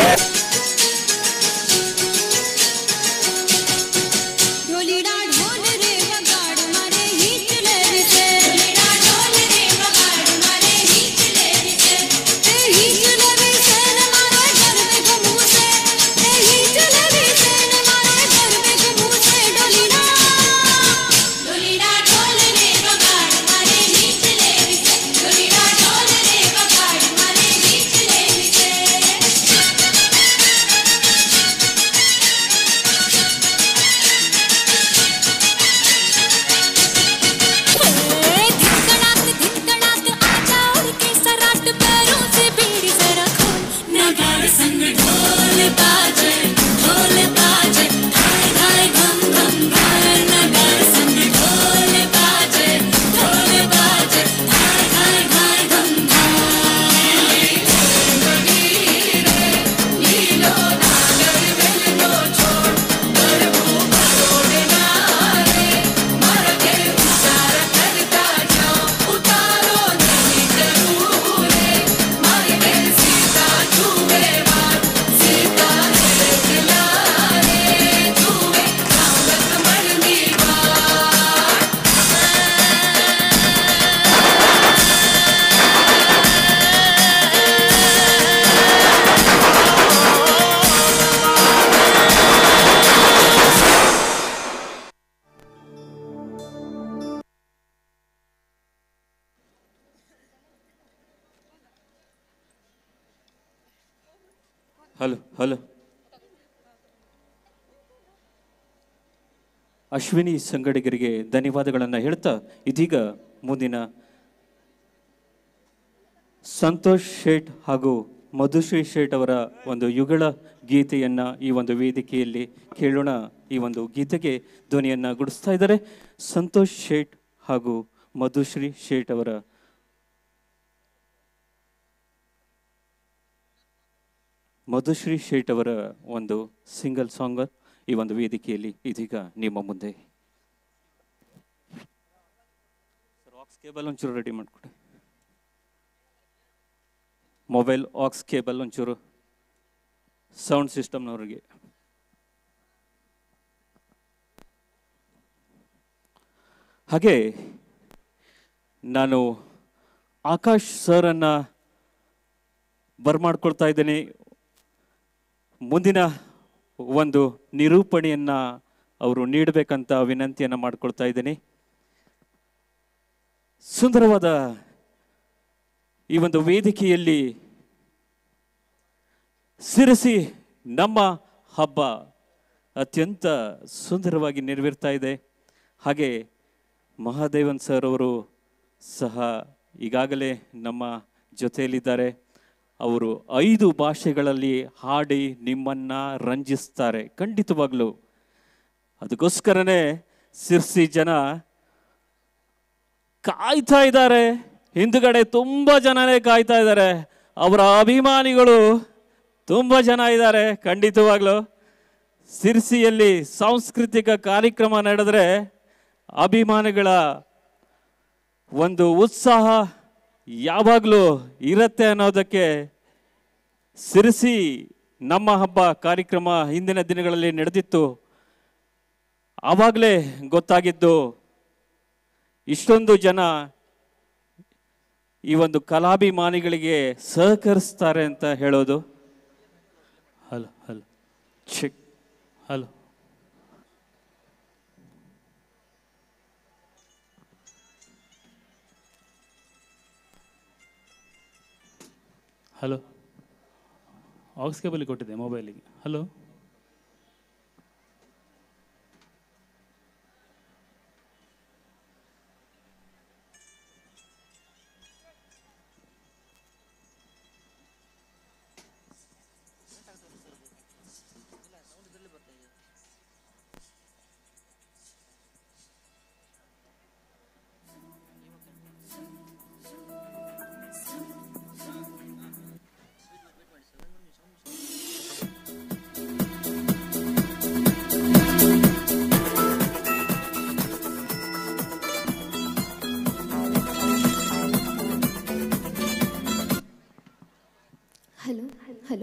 ढोलीडा ढोल रे वगाड़ मारे हीच ले विसे ढोलीडा ढोल रे वगाड़ मारे हीच ले विसे ते हीच ले विसे न मारे गरबे को मुंह से ते हीच ले विसे न मारे गरबे को मुंह से ढोलीडा ढोलीडा ढोल रे वगाड़ मारे हीच ले विसे ढोलीडा ढोल रे वगाड़ मारे हीच ले विसे धिकड़ाक धिकड़ाक आजा और के सराट पैरों से बीड़ी जरा खोल नगाड़ संग ढोल बाजे ढोल बाजे धाय धाय घम घम धाय नगाड़ संग ढोल बाजे ढोल बाजे धाय धाय धाय घम धाय लीलो नागर बेलो छोड़ गरबू भरोड़े नारे मर के उतारा करता जाओ उतारो नहीं जरूरे मर के सीता छुए बात सीता तेरे दिलारे छुए कांगत मरनी बात ಹಲೋ ಹಲೋ ಅಶ್ವಿನಿ ಸಂಗಡಿಗರಿಗೆ ಧನ್ಯವಾದಗಳನ್ನು ಹೇಳ್ತಾ ಇದೀಗ ಮುಂದಿನ ಸಂತೋಷ್ ಶೇಟ್ ಹಾಗೂ ಮಧುಶ್ರೀ ಶೇಟ್ ಅವರ ಒಂದು ಯುಗಳ ಗೀತೆಯನ್ನ ಈ ಒಂದು ವೇದಿಕೆಯಲ್ಲಿ ಕೇಳೋಣ ಈ ಒಂದು ಗೀತೆಗೆ ಧ್ವನಿಯನ್ನ ಗುಡಿಸ್ತಾ ಇದ್ದಾರೆ ಸಂತೋಷ್ ಶೇಟ್ ಹಾಗೂ ಮಧುಶ್ರೀ ಶೇಟ್ ಅವರ ಮಧುಶ್ರೀ ಶೇಟ್ ಅವರ ಒಂದು ಸಿಂಗಲ್ ಸಾಂಗ್ ಈ ಒಂದು ವೇದಿಕೆಯಲ್ಲಿ ಇದೀಗ ನಿಮ್ಮ ಮುಂದೆ ಆಕ್ಸ್ ಕೇಬಲ್ ಒಂಚೂರು ರೆಡಿ ಮಾಡಿಕೊಡಿ ಮೊಬೈಲ್ ಆಕ್ಸ್ ಕೇಬಲ್ ಒಂಚೂರು ಸೌಂಡ್ ಸಿಸ್ಟಮ್ನವ್ರಿಗೆ ಹಾಗೆ ನಾನು ಆಕಾಶ್ ಸರನ್ನ ಬರ್ಮಾಡ್ಕೊಳ್ತಾ ಇದ್ದೇನೆ ಮುಂದಿನ ಒಂದು ನಿರೂಪಣೆಯನ್ನ ಅವರು ನೀಡಬೇಕಂತ ವಿನಂತಿಯನ್ನ ಮಾಡ್ಕೊಳ್ತಾ ಇದ್ದೀನಿ ಸುಂದರವಾದ ಈ ಒಂದು ವೇದಿಕೆಯಲ್ಲಿ ಸಿರಸಿ ನಮ್ಮ ಹಬ್ಬ ಅತ್ಯಂತ ಸುಂದರವಾಗಿ ನೆರವೇರ್ತಾ ಇದೆ ಹಾಗೆ ಮಹಾದೇವನ್ ಸರ್ ಅವರು ಸಹ ಈಗಾಗಲೇ ನಮ್ಮ ಜೊತೆಯಲ್ಲಿದ್ದಾರೆ ಅವರು ಐದು ಭಾಷೆಗಳಲ್ಲಿ ಹಾಡಿ ನಿಮ್ಮನ್ನ ರಂಜಿಸ್ತಾರೆ ಖಂಡಿತವಾಗ್ಲೂ ಅದಕ್ಕೋಸ್ಕರನೇ ಸಿರ್ಸಿ ಜನ ಕಾಯ್ತಾ ಇದ್ದಾರೆ ಹಿಂದುಗಡೆ ತುಂಬ ಜನನೇ ಕಾಯ್ತಾ ಇದ್ದಾರೆ ಅವರ ಅಭಿಮಾನಿಗಳು ತುಂಬ ಜನ ಇದ್ದಾರೆ ಖಂಡಿತವಾಗ್ಲೂ ಸಿರ್ಸಿಯಲ್ಲಿ ಸಾಂಸ್ಕೃತಿಕ ಕಾರ್ಯಕ್ರಮ ನಡೆದ್ರೆ ಅಭಿಮಾನಿಗಳ ಒಂದು ಉತ್ಸಾಹ ಯಾವಾಗಲೂ ಇರತ್ತೆ ಅನ್ನೋದಕ್ಕೆ ಸಿರಿಸಿ ನಮ್ಮ ಹಬ್ಬ ಕಾರ್ಯಕ್ರಮ ಹಿಂದಿನ ದಿನಗಳಲ್ಲಿ ನಡೆದಿತ್ತು ಆವಾಗಲೇ ಗೊತ್ತಾಗಿದ್ದು ಇಷ್ಟೊಂದು ಜನ ಈ ಒಂದು ಕಲಾಭಿಮಾನಿಗಳಿಗೆ ಸಹಕರಿಸ್ತಾರೆ ಅಂತ ಹೇಳೋದು hello hello check hello hello aux cable ಕೊಟ್ಟಿದ್ದೆ ಮೊಬೈಲಿಗೆ ಹಲೋ ಹಲೋ ಹಲೋ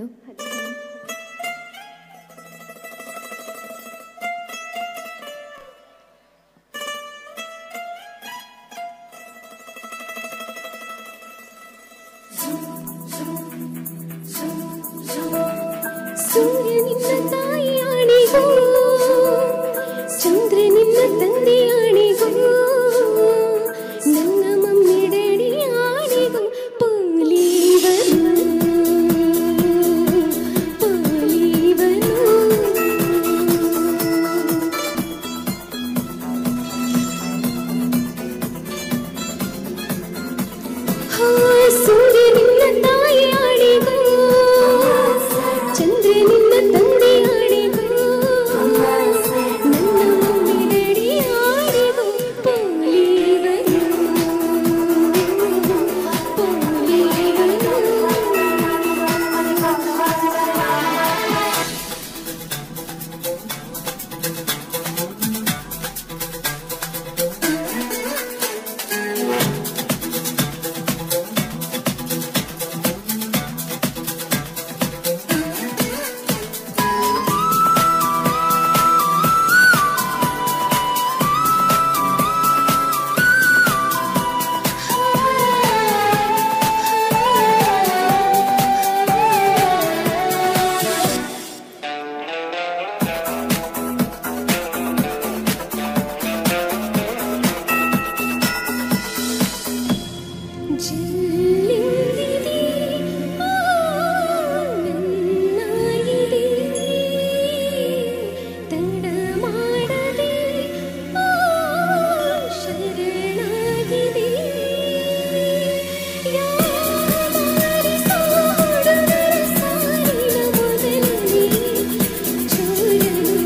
ಸೂರ್ಯ ನಿನ್ನ ತಾಯಿಯಾಣಿಗೂ ಚಂದ್ರ ನಿನ್ನ ತಂದೆಯಾಣಿಗೂ ನನ್ನ ಮಮ್ಮಿ ಡ್ಯಾಡಿ ಆಣಿಗೂ ಪೋಲೀವನು ಪೋಲೀವನು ಹಾ, ಸೂರ್ಯ ನಿನ್ನ ತಾಯಿಯಾಣಿಗೂ ಚಂದ್ರ ನಿನ್ನ ತಂದೆಯಾಣಿಗೂ ನನ್ನ ಮಮ್ಮಿ ಡ್ಯಾಡಿ ಆಣಿಗೂ ಪೋಲೀವನು ಜಿಲ್ಲಿಂದಿದೆ ಆ ನನ್ನಾಗಿದೆ ತಡ ಮಾಡದೆ ಆ ಶರಣಾಗಿದೆ ಯಾರಿಸೋ ಹುಡುಗರ ಸಾಲಿನ ಮೊದಲನೇ ಚೋರನು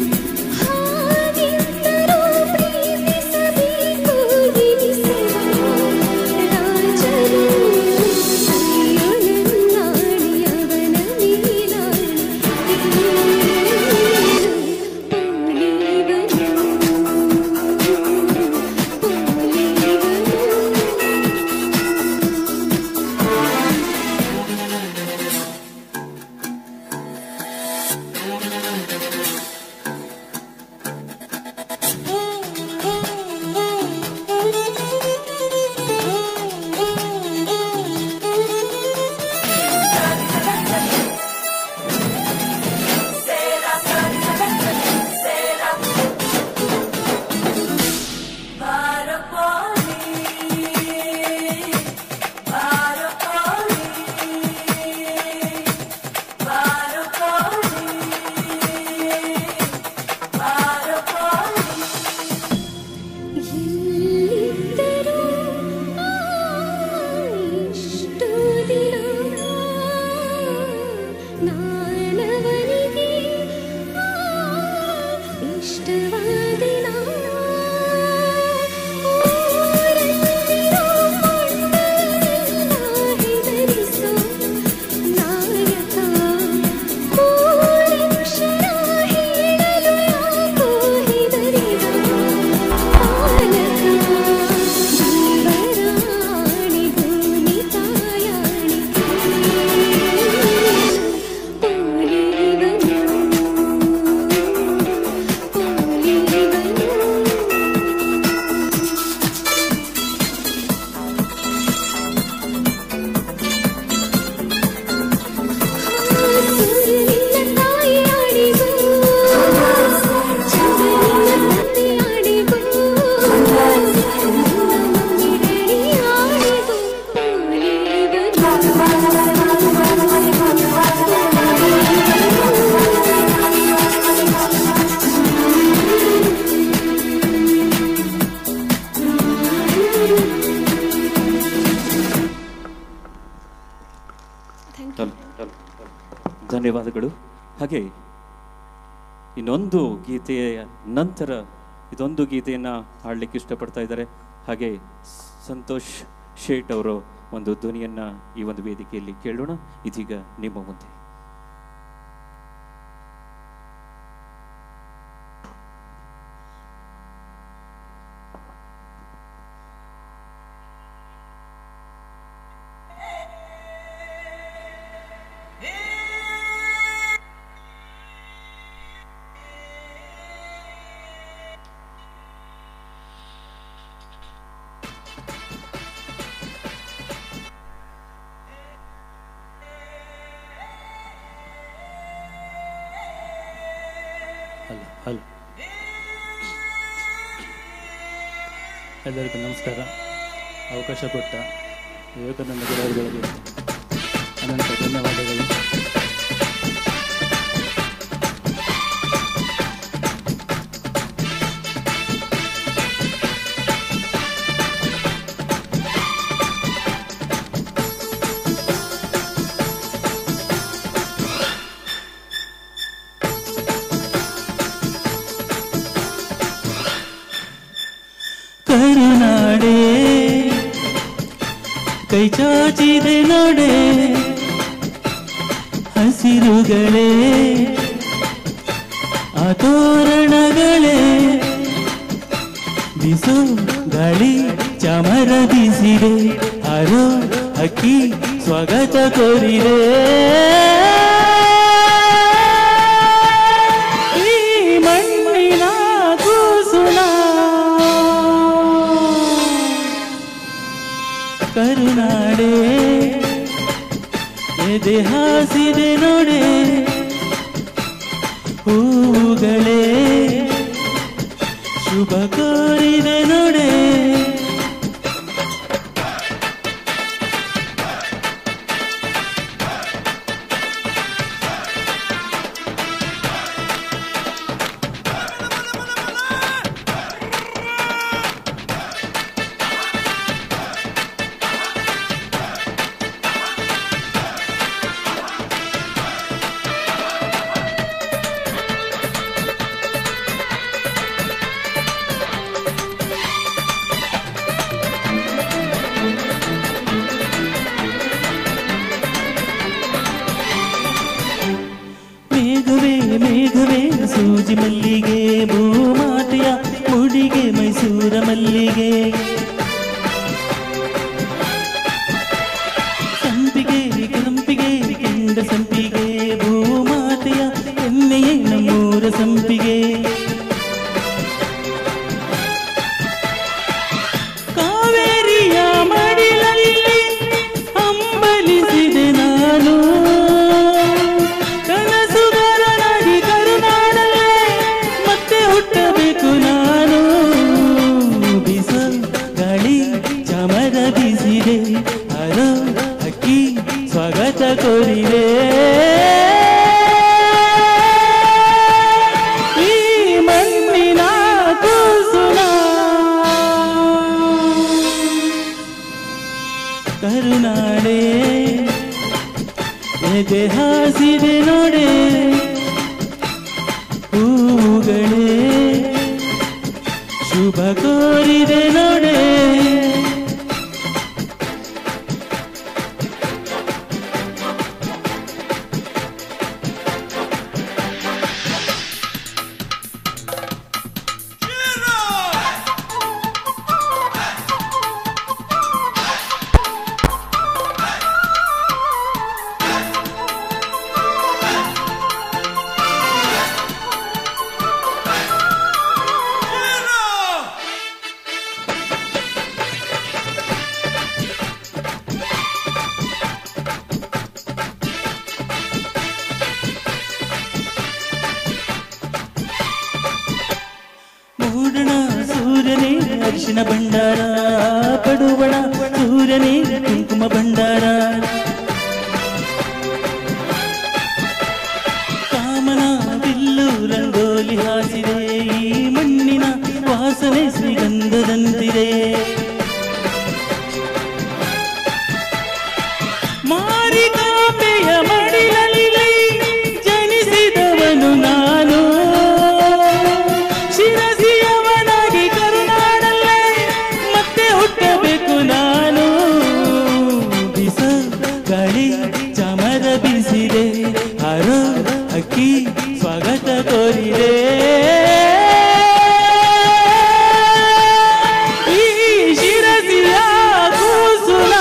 ಹಾಗೆಂದರೂ ಪ್ರೀತಿಸಬೇಕು ಎನಿಸುವ ರಾಜನು ಅಯ್ಯೋ ನನ್ನಾಣಿ ಅವನ ನೀಲಾಣಿ ಎಲ್ಲಿದ್ದರೂ ಆ ಇಷ್ಟು ದಿನ ನಾನವನಿಗೆ ಆ ಇಷ್ಟವಾದಿನ ಊರಲ್ಲಿರೋ ಮಂಡಲವೆಲ್ಲ ಹೆದರಿಸೋ ನಾಯಕ ಮೂರಕ್ಷರ ಹೇಳಲು ಯಾಕೋ ಹೆದರಿದ ಪಾಲಕ ಜೀವರಾಣಿ ಭೂಮಿ ತಾಯಾಣಿ ಪೋಲಿವನು ಸೂರ್ಯನಿನ್ನ ತಾಯಿಯಾಡಿಗೂ ಚಂದ್ರನಿನ್ನ ತಂದೆಯಾಡಿಗೂ ನನ್ನ ಮಮ್ಮಿ ಡ್ಯಾಡಿಯಾಡಿಗೂ ಧನ್ಯವಾದಗಳು ಹಾಗೆ ಇನ್ನೊಂದು ಗೀತೆಯ ನಂತರ ಇದೊಂದು ಗೀತೆಯನ್ನು ಹಾಡಲಿಕ್ಕೆ ಇಷ್ಟಪಡ್ತಾ ಇದ್ದಾರೆ ಹಾಗೆ ಸಂತೋಷ್ ಶೇಟ್ ಅವರು ಒಂದು ಧ್ವನಿಯನ್ನ ಈ ಒಂದು ವೇದಿಕೆಯಲ್ಲಿ ಕೇಳೋಣ ಇದೀಗ ನಿಮ್ಮ ಮುಂದೆ ಆ ಹಲೋ ಹಲೋ ಎಲ್ಲರಿಗೂ ನಮಸ್ಕಾರ ಅವಕಾಶ ಕೊಟ್ಟ ವಿವೇಕಾನಂದ ಗುರುಗಳಿಗೆ ಅನಂತ ಧನ್ಯವಾದಗಳು ಕರುನಾಡೆ ಕೈ ಚಾಚಿದೆ ನೋಡೆ ಹಸಿರುಗಳೇ ಆ ತೋರಣಗಳೇ ಬಿಸು ಗಾಳಿ ಚಾಮರ ಬೀಸಿದೆ ಹರೋ ಹಕ್ಕಿ ಸ್ವಾಗತ ಕೋರಿದೆ ಈ ಮಣ್ಣಿನ ಕೂಸುನ ಕರುನಾಡೆ ಎದೆ ಹಾಸಿದೆ ನೋಡೆ ಹೂಗಳೇ ಶುಭ ಕೋರಿದೆ ನೋಡೆ ಮೇಘವೇ ಮೇಘವೇ ಸೂಜಿ ಮಲ್ಲಿಗೆ ಭೂಮಾತೆಯ ಮುಡಿಗೆ ಮೈಸೂರ ಮಲ್ಲಿಗೆ ಸಂಪಿಗೆ ಕಂಪಿಗೆ ಕೆಂಡ ಸಂಪಿಗೆ ಭೂಮಾತೆಯ ಎಮ್ಮೆಯೇ ನಮ್ಮೂರ ಸಂಪಿಗೆ ಕಾವೇರಿಯ ಮಡಿಲಲ್ಲಿ ಹಂಬಲಿಸಿದೆ ನಾನು ಕನಸುಗಾರನಾಗಿ ಕರುನಾಡಲ್ಲೇ ಮತ್ತೆ ಹುಟ್ಟಬೇಕು ನಾನು ಬಿಸ ಗಾಳಿ ಚಮರ ಬೀಸಿದೆ ಹರೋ ಹಕ್ಕಿ ಸ್ವಾಗತ ಕೋರಿದೆ ಈ ಮಣ್ಣಿನ ಕೂಸುನ ಕರುನಾಡೆ ಎದೆ ಹಾಸಿದೆ ನೋಡೆ ಹೂಗಳೇ ಶುಭ ಕೋರಿದೆ ನೋಡೆ ಮೂಡಣ ಸೂರ್ಯನೇ ಅರಿಶಿನ ಭಂಡಾರ ಪಡುವಣ ಸೂರ್ಯನೇ ಕುಂಕುಮ ಭಂಡಾರ ಕಾಮನ ಬಿಲ್ಲು ರಂಗೋಲಿ ಹಾಸಿದೆ ಈ ಮಣ್ಣಿನ ವಾಸನೆ ಶ್ರೀಗಂಧದಂತಿದೆ ಮಾರಿಕಾಂಬೆಯ ಮಡಿಲಲ್ಲಿ ಜನಿಸಿದವನು ನಾನು ಶಿರಸಿಯವನಾಗಿ ಕರುನಾಡಲ್ಲೇ ಮತ್ತೆ ಹುಟ್ಟಬೇಕು ನಾನು ಬಿಸ ಗಾಳಿ ಚಮರ ಬೀಸಿದೆ ಹರೋ ಅಕ್ಕಿ ಸ್ವಾಗತ ಕೋರಿದೆ ಈ ಶಿರಸಿಯ ಕೂಸುಲ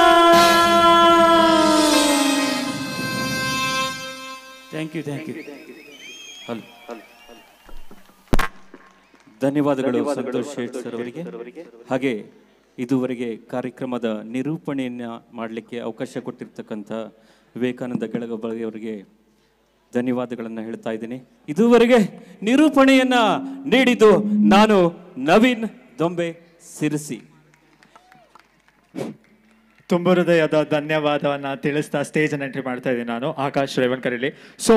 thank you thank you hello ಧನ್ಯವಾದಗಳು ಸಂತೋಷ್ ಶೇಟ್ ಸರ್ ಅವರಿಗೆ ಹಾಗೆ ಇದುವರೆಗೆ ಕಾರ್ಯಕ್ರಮದ ನಿರೂಪಣೆಯನ್ನ ಮಾಡಲಿಕ್ಕೆ ಅವಕಾಶ ಕೊಟ್ಟಿರ್ತಕ್ಕಂಥ ವಿವೇಕಾನಂದ ಗೆಳಗಬಳಗೆ ಅವರಿಗೆ ಧನ್ಯವಾದಗಳನ್ನು ಹೇಳ್ತಾ ಇದ್ದೀನಿ ಇದುವರೆಗೆ ನಿರೂಪಣೆಯನ್ನ ನೀಡಿದ್ದು ನಾನು ನವೀನ್ ದೊಂಬೆ ಸಿರಿಸಿ ತುಂಬ ಹೃದಯದ ಧನ್ಯವಾದವನ್ನ ತಿಳಿಸ್ತಾ ಸ್ಟೇಜ್ ಎಂಟ್ರಿ ಮಾಡ್ತಾ ಇದ್ದೀನಿ ನಾನು ಆಕಾಶ್ ರೇವಣ್ಕರಲ್ಲಿ ಸೊ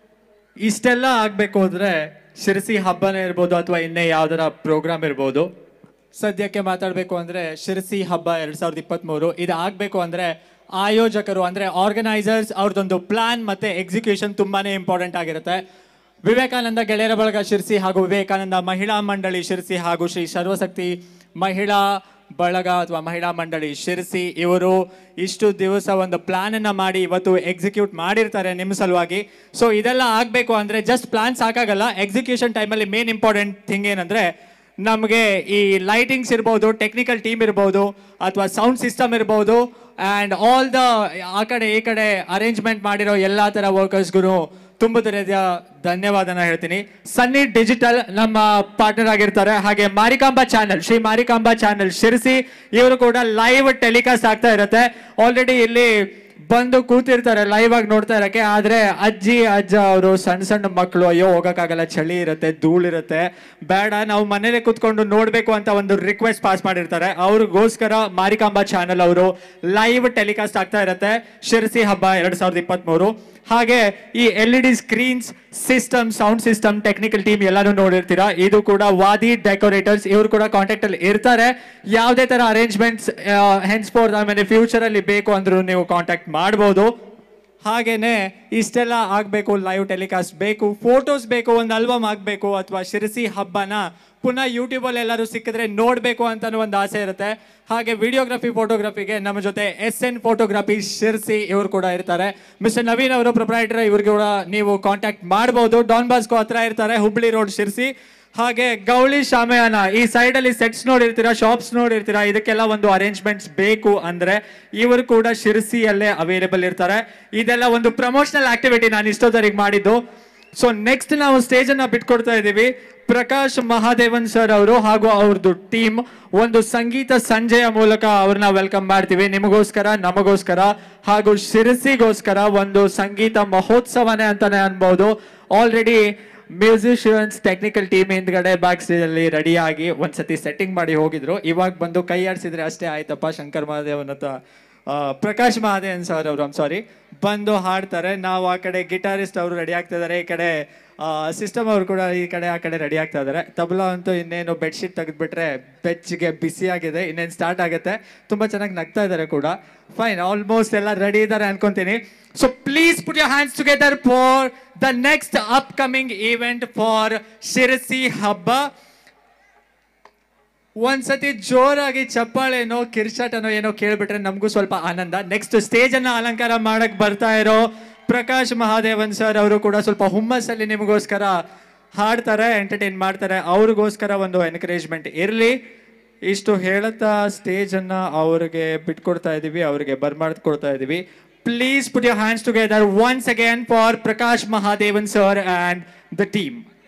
ಇಷ್ಟೆಲ್ಲ ಆಗಬೇಕು ಅಂದರೆ ಶಿರಸಿ ಹಬ್ಬನೇ ಇರ್ಬೋದು ಅಥವಾ ಇನ್ನೇ ಯಾವ್ದಾರ ಪ್ರೋಗ್ರಾಮ್ ಇರ್ಬೋದು ಸದ್ಯಕ್ಕೆ ಮಾತಾಡಬೇಕು ಅಂದರೆ ಶಿರಸಿ ಹಬ್ಬ ಎರಡು ಸಾವಿರದ ಇಪ್ಪತ್ತ್ಮೂರು ಇದು ಆಗಬೇಕು ಅಂದರೆ ಆಯೋಜಕರು ಅಂದರೆ ಆರ್ಗನೈಸರ್ಸ್ ಅವ್ರದ್ದೊಂದು ಪ್ಲಾನ್ ಮತ್ತು ಎಕ್ಸಿಕ್ಯೂಷನ್ ತುಂಬಾ ಇಂಪಾರ್ಟೆಂಟ್ ಆಗಿರುತ್ತೆ ವಿವೇಕಾನಂದ ಗೆಳೆಯರ ಬಳಗ ಶಿರಸಿ ಹಾಗೂ ವಿವೇಕಾನಂದ ಮಹಿಳಾ ಮಂಡಳಿ ಶಿರಸಿ ಹಾಗೂ ಶ್ರೀ ಸರ್ವಶಕ್ತಿ ಮಹಿಳಾ ಬಳಗ ಅಥವಾ ಮಹಿಳಾ ಮಂಡಳಿ ಶಿರಸಿ ಇವರು ಇಷ್ಟು ದಿವಸ ಒಂದು ಪ್ಲಾನ್ ಅನ್ನ ಮಾಡಿ ಇವತ್ತು ಎಕ್ಸಿಕ್ಯೂಟ್ ಮಾಡಿರ್ತಾರೆ ನಿಮ್ಮ ಸಲುವಾಗಿ ಸೊ ಇದೆಲ್ಲ ಆಗಬೇಕು ಅಂದರೆ ಜಸ್ಟ್ ಪ್ಲಾನ್ ಸಾಕಾಗಲ್ಲ ಎಕ್ಸಿಕ್ಯೂಷನ್ ಟೈಮಲ್ಲಿ ಮೇನ್ ಇಂಪಾರ್ಟೆಂಟ್ ಥಿಂಗ್ ಏನಂದರೆ ನಮಗೆ ಈ ಲೈಟಿಂಗ್ಸ್ ಇರ್ಬೋದು ಟೆಕ್ನಿಕಲ್ ಟೀಮ್ ಇರ್ಬೋದು ಅಥವಾ ಸೌಂಡ್ ಸಿಸ್ಟಮ್ ಇರ್ಬೋದು ಆ್ಯಂಡ್ ಆಲ್ ದ ಆ ಕಡೆ ಈ ಕಡೆ ಅರೇಂಜ್ಮೆಂಟ್ ಮಾಡಿರೋ ಎಲ್ಲ ಥರ ವರ್ಕರ್ಸ್ಗೂ ತುಂಬ ರೀತಿಯ ಧನ್ಯವಾದನ ಹೇಳ್ತೀನಿ ಸನ್ನಿ ಡಿಜಿಟಲ್ ನಮ್ಮ ಪಾರ್ಟ್ನರ್ ಆಗಿರ್ತಾರೆ ಹಾಗೆ ಮಾರಿಕಾಂಬಾ ಚಾನಲ್ ಶ್ರೀ ಮಾರಿಕಾಂಬಾ ಚಾನಲ್ ಶಿರಸಿ ಇವರು ಕೂಡ ಲೈವ್ ಟೆಲಿಕಾಸ್ಟ್ ಆಗ್ತಾ ಇರುತ್ತೆ ಆಲ್ರೆಡಿ ಇಲ್ಲಿ ಬಂದು ಕೂತಿರ್ತಾರೆ ಲೈವ್ ಆಗಿ ನೋಡ್ತಾ ಇರಕ್ಕೆ ಆದ್ರೆ ಅಜ್ಜಿ ಅಜ್ಜ ಅವರು ಸಣ್ಣ ಸಣ್ಣ ಮಕ್ಕಳು ಅಯ್ಯೋ ಹೋಗಕ್ಕಾಗಲ್ಲ ಚಳಿ ಇರುತ್ತೆ ಧೂಳಿರುತ್ತೆ ಬೇಡ ನಾವು ಮನೇಲೆ ಕೂತ್ಕೊಂಡು ನೋಡ್ಬೇಕು ಅಂತ ಒಂದು ರಿಕ್ವೆಸ್ಟ್ ಪಾಸ್ ಮಾಡಿರ್ತಾರೆ ಅವ್ರಿಗೋಸ್ಕರ ಮಾರಿಕಾಂಬಾ ಚಾನಲ್ ಅವರು ಲೈವ್ ಟೆಲಿಕಾಸ್ಟ್ ಆಗ್ತಾ ಇರುತ್ತೆ ಶಿರಸಿ ಹಬ್ಬ ಎರಡ್ ಸಾವಿರದ ಇಪ್ಪತ್ಮೂರು ಹಾಗೆ ಈ L E D screens system sound system technical team ಎಲ್ಲಾನು ನೋಡಿರ್ತೀರಾ ಇದು ಕೂಡ ವಾದಿ ಡೆಕೋರೇಟರ್ಸ್ ಇವರು ಕೂಡ ಕಾಂಟ್ಯಾಕ್ಟ್ ಅಲ್ಲಿ ಇರ್ತಾರೆ ಯಾವುದೇ ತರ ಅರೇಂಜ್ಮೆಂಟ್ಸ್ ಹೆನ್ಸ್ ಫೋರ್ ಆಮೇಲೆ ಫ್ಯೂಚರ್ ಅಲ್ಲಿ ಬೇಕು ಅಂದ್ರೂ ನೀವು ಕಾಂಟ್ಯಾಕ್ಟ್ ಮಾಡ್ಬೋದು ಹಾಗೇನೆ ಇಷ್ಟೆಲ್ಲ ಆಗಬೇಕು ಲೈವ್ ಟೆಲಿಕಾಸ್ಟ್ ಬೇಕು ಫೋಟೋಸ್ ಬೇಕು ಒಂದು ಆಲ್ಬಮ್ ಆಗಬೇಕು ಅಥವಾ ಶಿರಸಿ ಹಬ್ಬನ ಪುನಃ ಯೂಟ್ಯೂಬಲ್ಲಿ ಎಲ್ಲರೂ ಸಿಕ್ಕಿದ್ರೆ ನೋಡಬೇಕು ಅಂತ ಒಂದು ಆಸೆ ಇರುತ್ತೆ ಹಾಗೆ ವಿಡಿಯೋಗ್ರಫಿ ಫೋಟೋಗ್ರಫಿಗೆ ನಮ್ಮ ಜೊತೆ ಎಸ್ ಎನ್ ಫೋಟೋಗ್ರಫಿ ಶಿರ್ಸಿ ಇವರು ಕೂಡ ಇರ್ತಾರೆ ಮಿಸ್ಟರ್ ನವೀನ್ ಅವರು ಪ್ರೊಪ್ರೈಟರ್ ಇವ್ರಿಗೆ ಕೂಡ ನೀವು ಕಾಂಟ್ಯಾಕ್ಟ್ ಮಾಡ್ಬೋದು ಡಾನ್ ಬಾಸ್ಕೋ ಹತ್ರ ಇರ್ತಾರೆ ಹುಬ್ಳಿ ರೋಡ್ ಶಿರ್ಸಿ ಹಾಗೆ ಗೌಳಿ ಶಾಮಯಾನ ಈ ಸೈಡ್ ಅಲ್ಲಿ ಸೆಟ್ಸ್ ನೋಡಿರ್ತೀರಾ ಶಾಪ್ಸ್ ನೋಡಿರ್ತೀರಾ ಇದಕ್ಕೆಲ್ಲ ಒಂದು ಅರೇಂಜ್ಮೆಂಟ್ಸ್ ಬೇಕು ಅಂದ್ರೆ ಇವರು ಕೂಡ ಶಿರಸಿಯಲ್ಲೇ ಅವೈಲೇಬಲ್ ಇರ್ತಾರೆ ಇದೆಲ್ಲ ಒಂದು ಪ್ರಮೋಷನಲ್ ಆಕ್ಟಿವಿಟಿ ನಾನು ಇಷ್ಟೊತ್ತರಿಗೆ ಮಾಡಿದ್ದು ಸೊ ನೆಕ್ಸ್ಟ್ ನಾವು ಸ್ಟೇಜ್ ಅನ್ನ ಬಿಟ್ಕೊಡ್ತಾ ಇದ್ದೀವಿ ಪ್ರಕಾಶ್ ಮಹಾದೇವನ್ ಸರ್ ಅವರು ಹಾಗೂ ಅವ್ರದ್ದು ಟೀಮ್ ಒಂದು ಸಂಗೀತ ಸಂಜೆಯ ಮೂಲಕ ಅವ್ರನ್ನ ವೆಲ್ಕಮ್ ಮಾಡ್ತೀವಿ ನಿಮಗೋಸ್ಕರ ನಮಗೋಸ್ಕರ ಹಾಗೂ ಶಿರಸಿಗೋಸ್ಕರ ಒಂದು ಸಂಗೀತ ಮಹೋತ್ಸವನೇ ಅಂತಾನೆ ಅನ್ಬೋದು ಆಲ್ರೆಡಿ ಮ್ಯೂಸಿಷಿಯನ್ಸ್ ಟೆಕ್ನಿಕಲ್ ಟೀಮ್ ಹಿಂದ್ಗಡೆ ಬ್ಯಾಕ್ ಸ್ಟೇಜ್ ಅಲ್ಲಿ ರೆಡಿ ಆಗಿ ಒಂದ್ಸತಿ ಸೆಟ್ಟಿಂಗ್ ಮಾಡಿ ಹೋಗಿದ್ರು ಇವಾಗ ಬಂದು ಕೈ ಆಡಿಸಿದ್ರೆ ಅಷ್ಟೇ ಆಯ್ತಪ್ಪ ಶಂಕರ್ ಮಹಾದೇವನ್ ಅಂತ ಆ, ಪ್ರಕಾಶ್ ಮಹಾದೇವನ್ ಸರ್ ಅವರು ಐಮ್ ಸಾರಿ ಬಂದು ಹಾಡ್ತಾರೆ ನಾವು ಆ ಕಡೆ ಗಿಟಾರಿಸ್ಟ್ ಅವರು ರೆಡಿ ಆಗ್ತಾ ಇದ್ದಾರೆ ಈ ಕಡೆ ಸಿಸ್ಟಮ್ ಅವರು ಕೂಡ ಈ ಕಡೆ ಆ ಕಡೆ ರೆಡಿ ಆಗ್ತಾ ಇದ್ದಾರೆ ತಬಲಾ ಅಂತೂ ಇನ್ನೇನು ಬೆಡ್ಶೀಟ್ ತೆಗೆದ್ಬಿಟ್ರೆ ಬೆಚ್ಚಿಗೆ ಬಿಸಿಯಾಗಿದೆ ಇನ್ನೇನು ಸ್ಟಾರ್ಟ್ ಆಗುತ್ತೆ ತುಂಬ ಚೆನ್ನಾಗಿ ನಗ್ತಾ ಇದ್ದಾರೆ ಕೂಡ ಫೈನ್ ಆಲ್ಮೋಸ್ಟ್ ಎಲ್ಲ ರೆಡಿ ಇದ್ದಾರೆ ಅನ್ಕೊಂತೀನಿ so please put your hands together for the next upcoming event for Sirsi ಹಬ್ಬ ಒಂದ್ಸತಿ ಜೋರಾಗಿ ಚಪ್ಪಾಳೆನೋ ಕಿರ್ಚಾಟನೋ ಏನೋ ಕೇಳ್ಬಿಟ್ರೆ ನಮಗೂ ಸ್ವಲ್ಪ ಆನಂದ ನೆಕ್ಸ್ಟ್ ಸ್ಟೇಜ್ ಅನ್ನ ಅಲಂಕಾರ ಮಾಡಕ್ ಬರ್ತಾ ಇರೋ ಪ್ರಕಾಶ್ ಮಹಾದೇವನ್ ಸರ್ ಅವರು ಕೂಡ ಸ್ವಲ್ಪ ಹುಮ್ಮಸ್ಸಲ್ಲಿ ನಿಮಗೋಸ್ಕರ ಹಾಡ್ತಾರೆ ಎಂಟರ್ಟೈನ್ ಮಾಡ್ತಾರೆ ಅವ್ರಿಗೋಸ್ಕರ ಒಂದು ಎನ್ಕರೇಜ್ಮೆಂಟ್ ಇರಲಿ ಇಷ್ಟು ಹೇಳುತ್ತಾ ಸ್ಟೇಜ್ ಅನ್ನ ಅವ್ರಿಗೆ ಬಿಟ್ಕೊಡ್ತಾ ಇದೀವಿ ಅವ್ರಿಗೆ ಬರ್ಮಾಡ್ಕೊಡ್ತಾ ಇದೀವಿ please put your hands together once again for Prakash Mahadevan sir and the team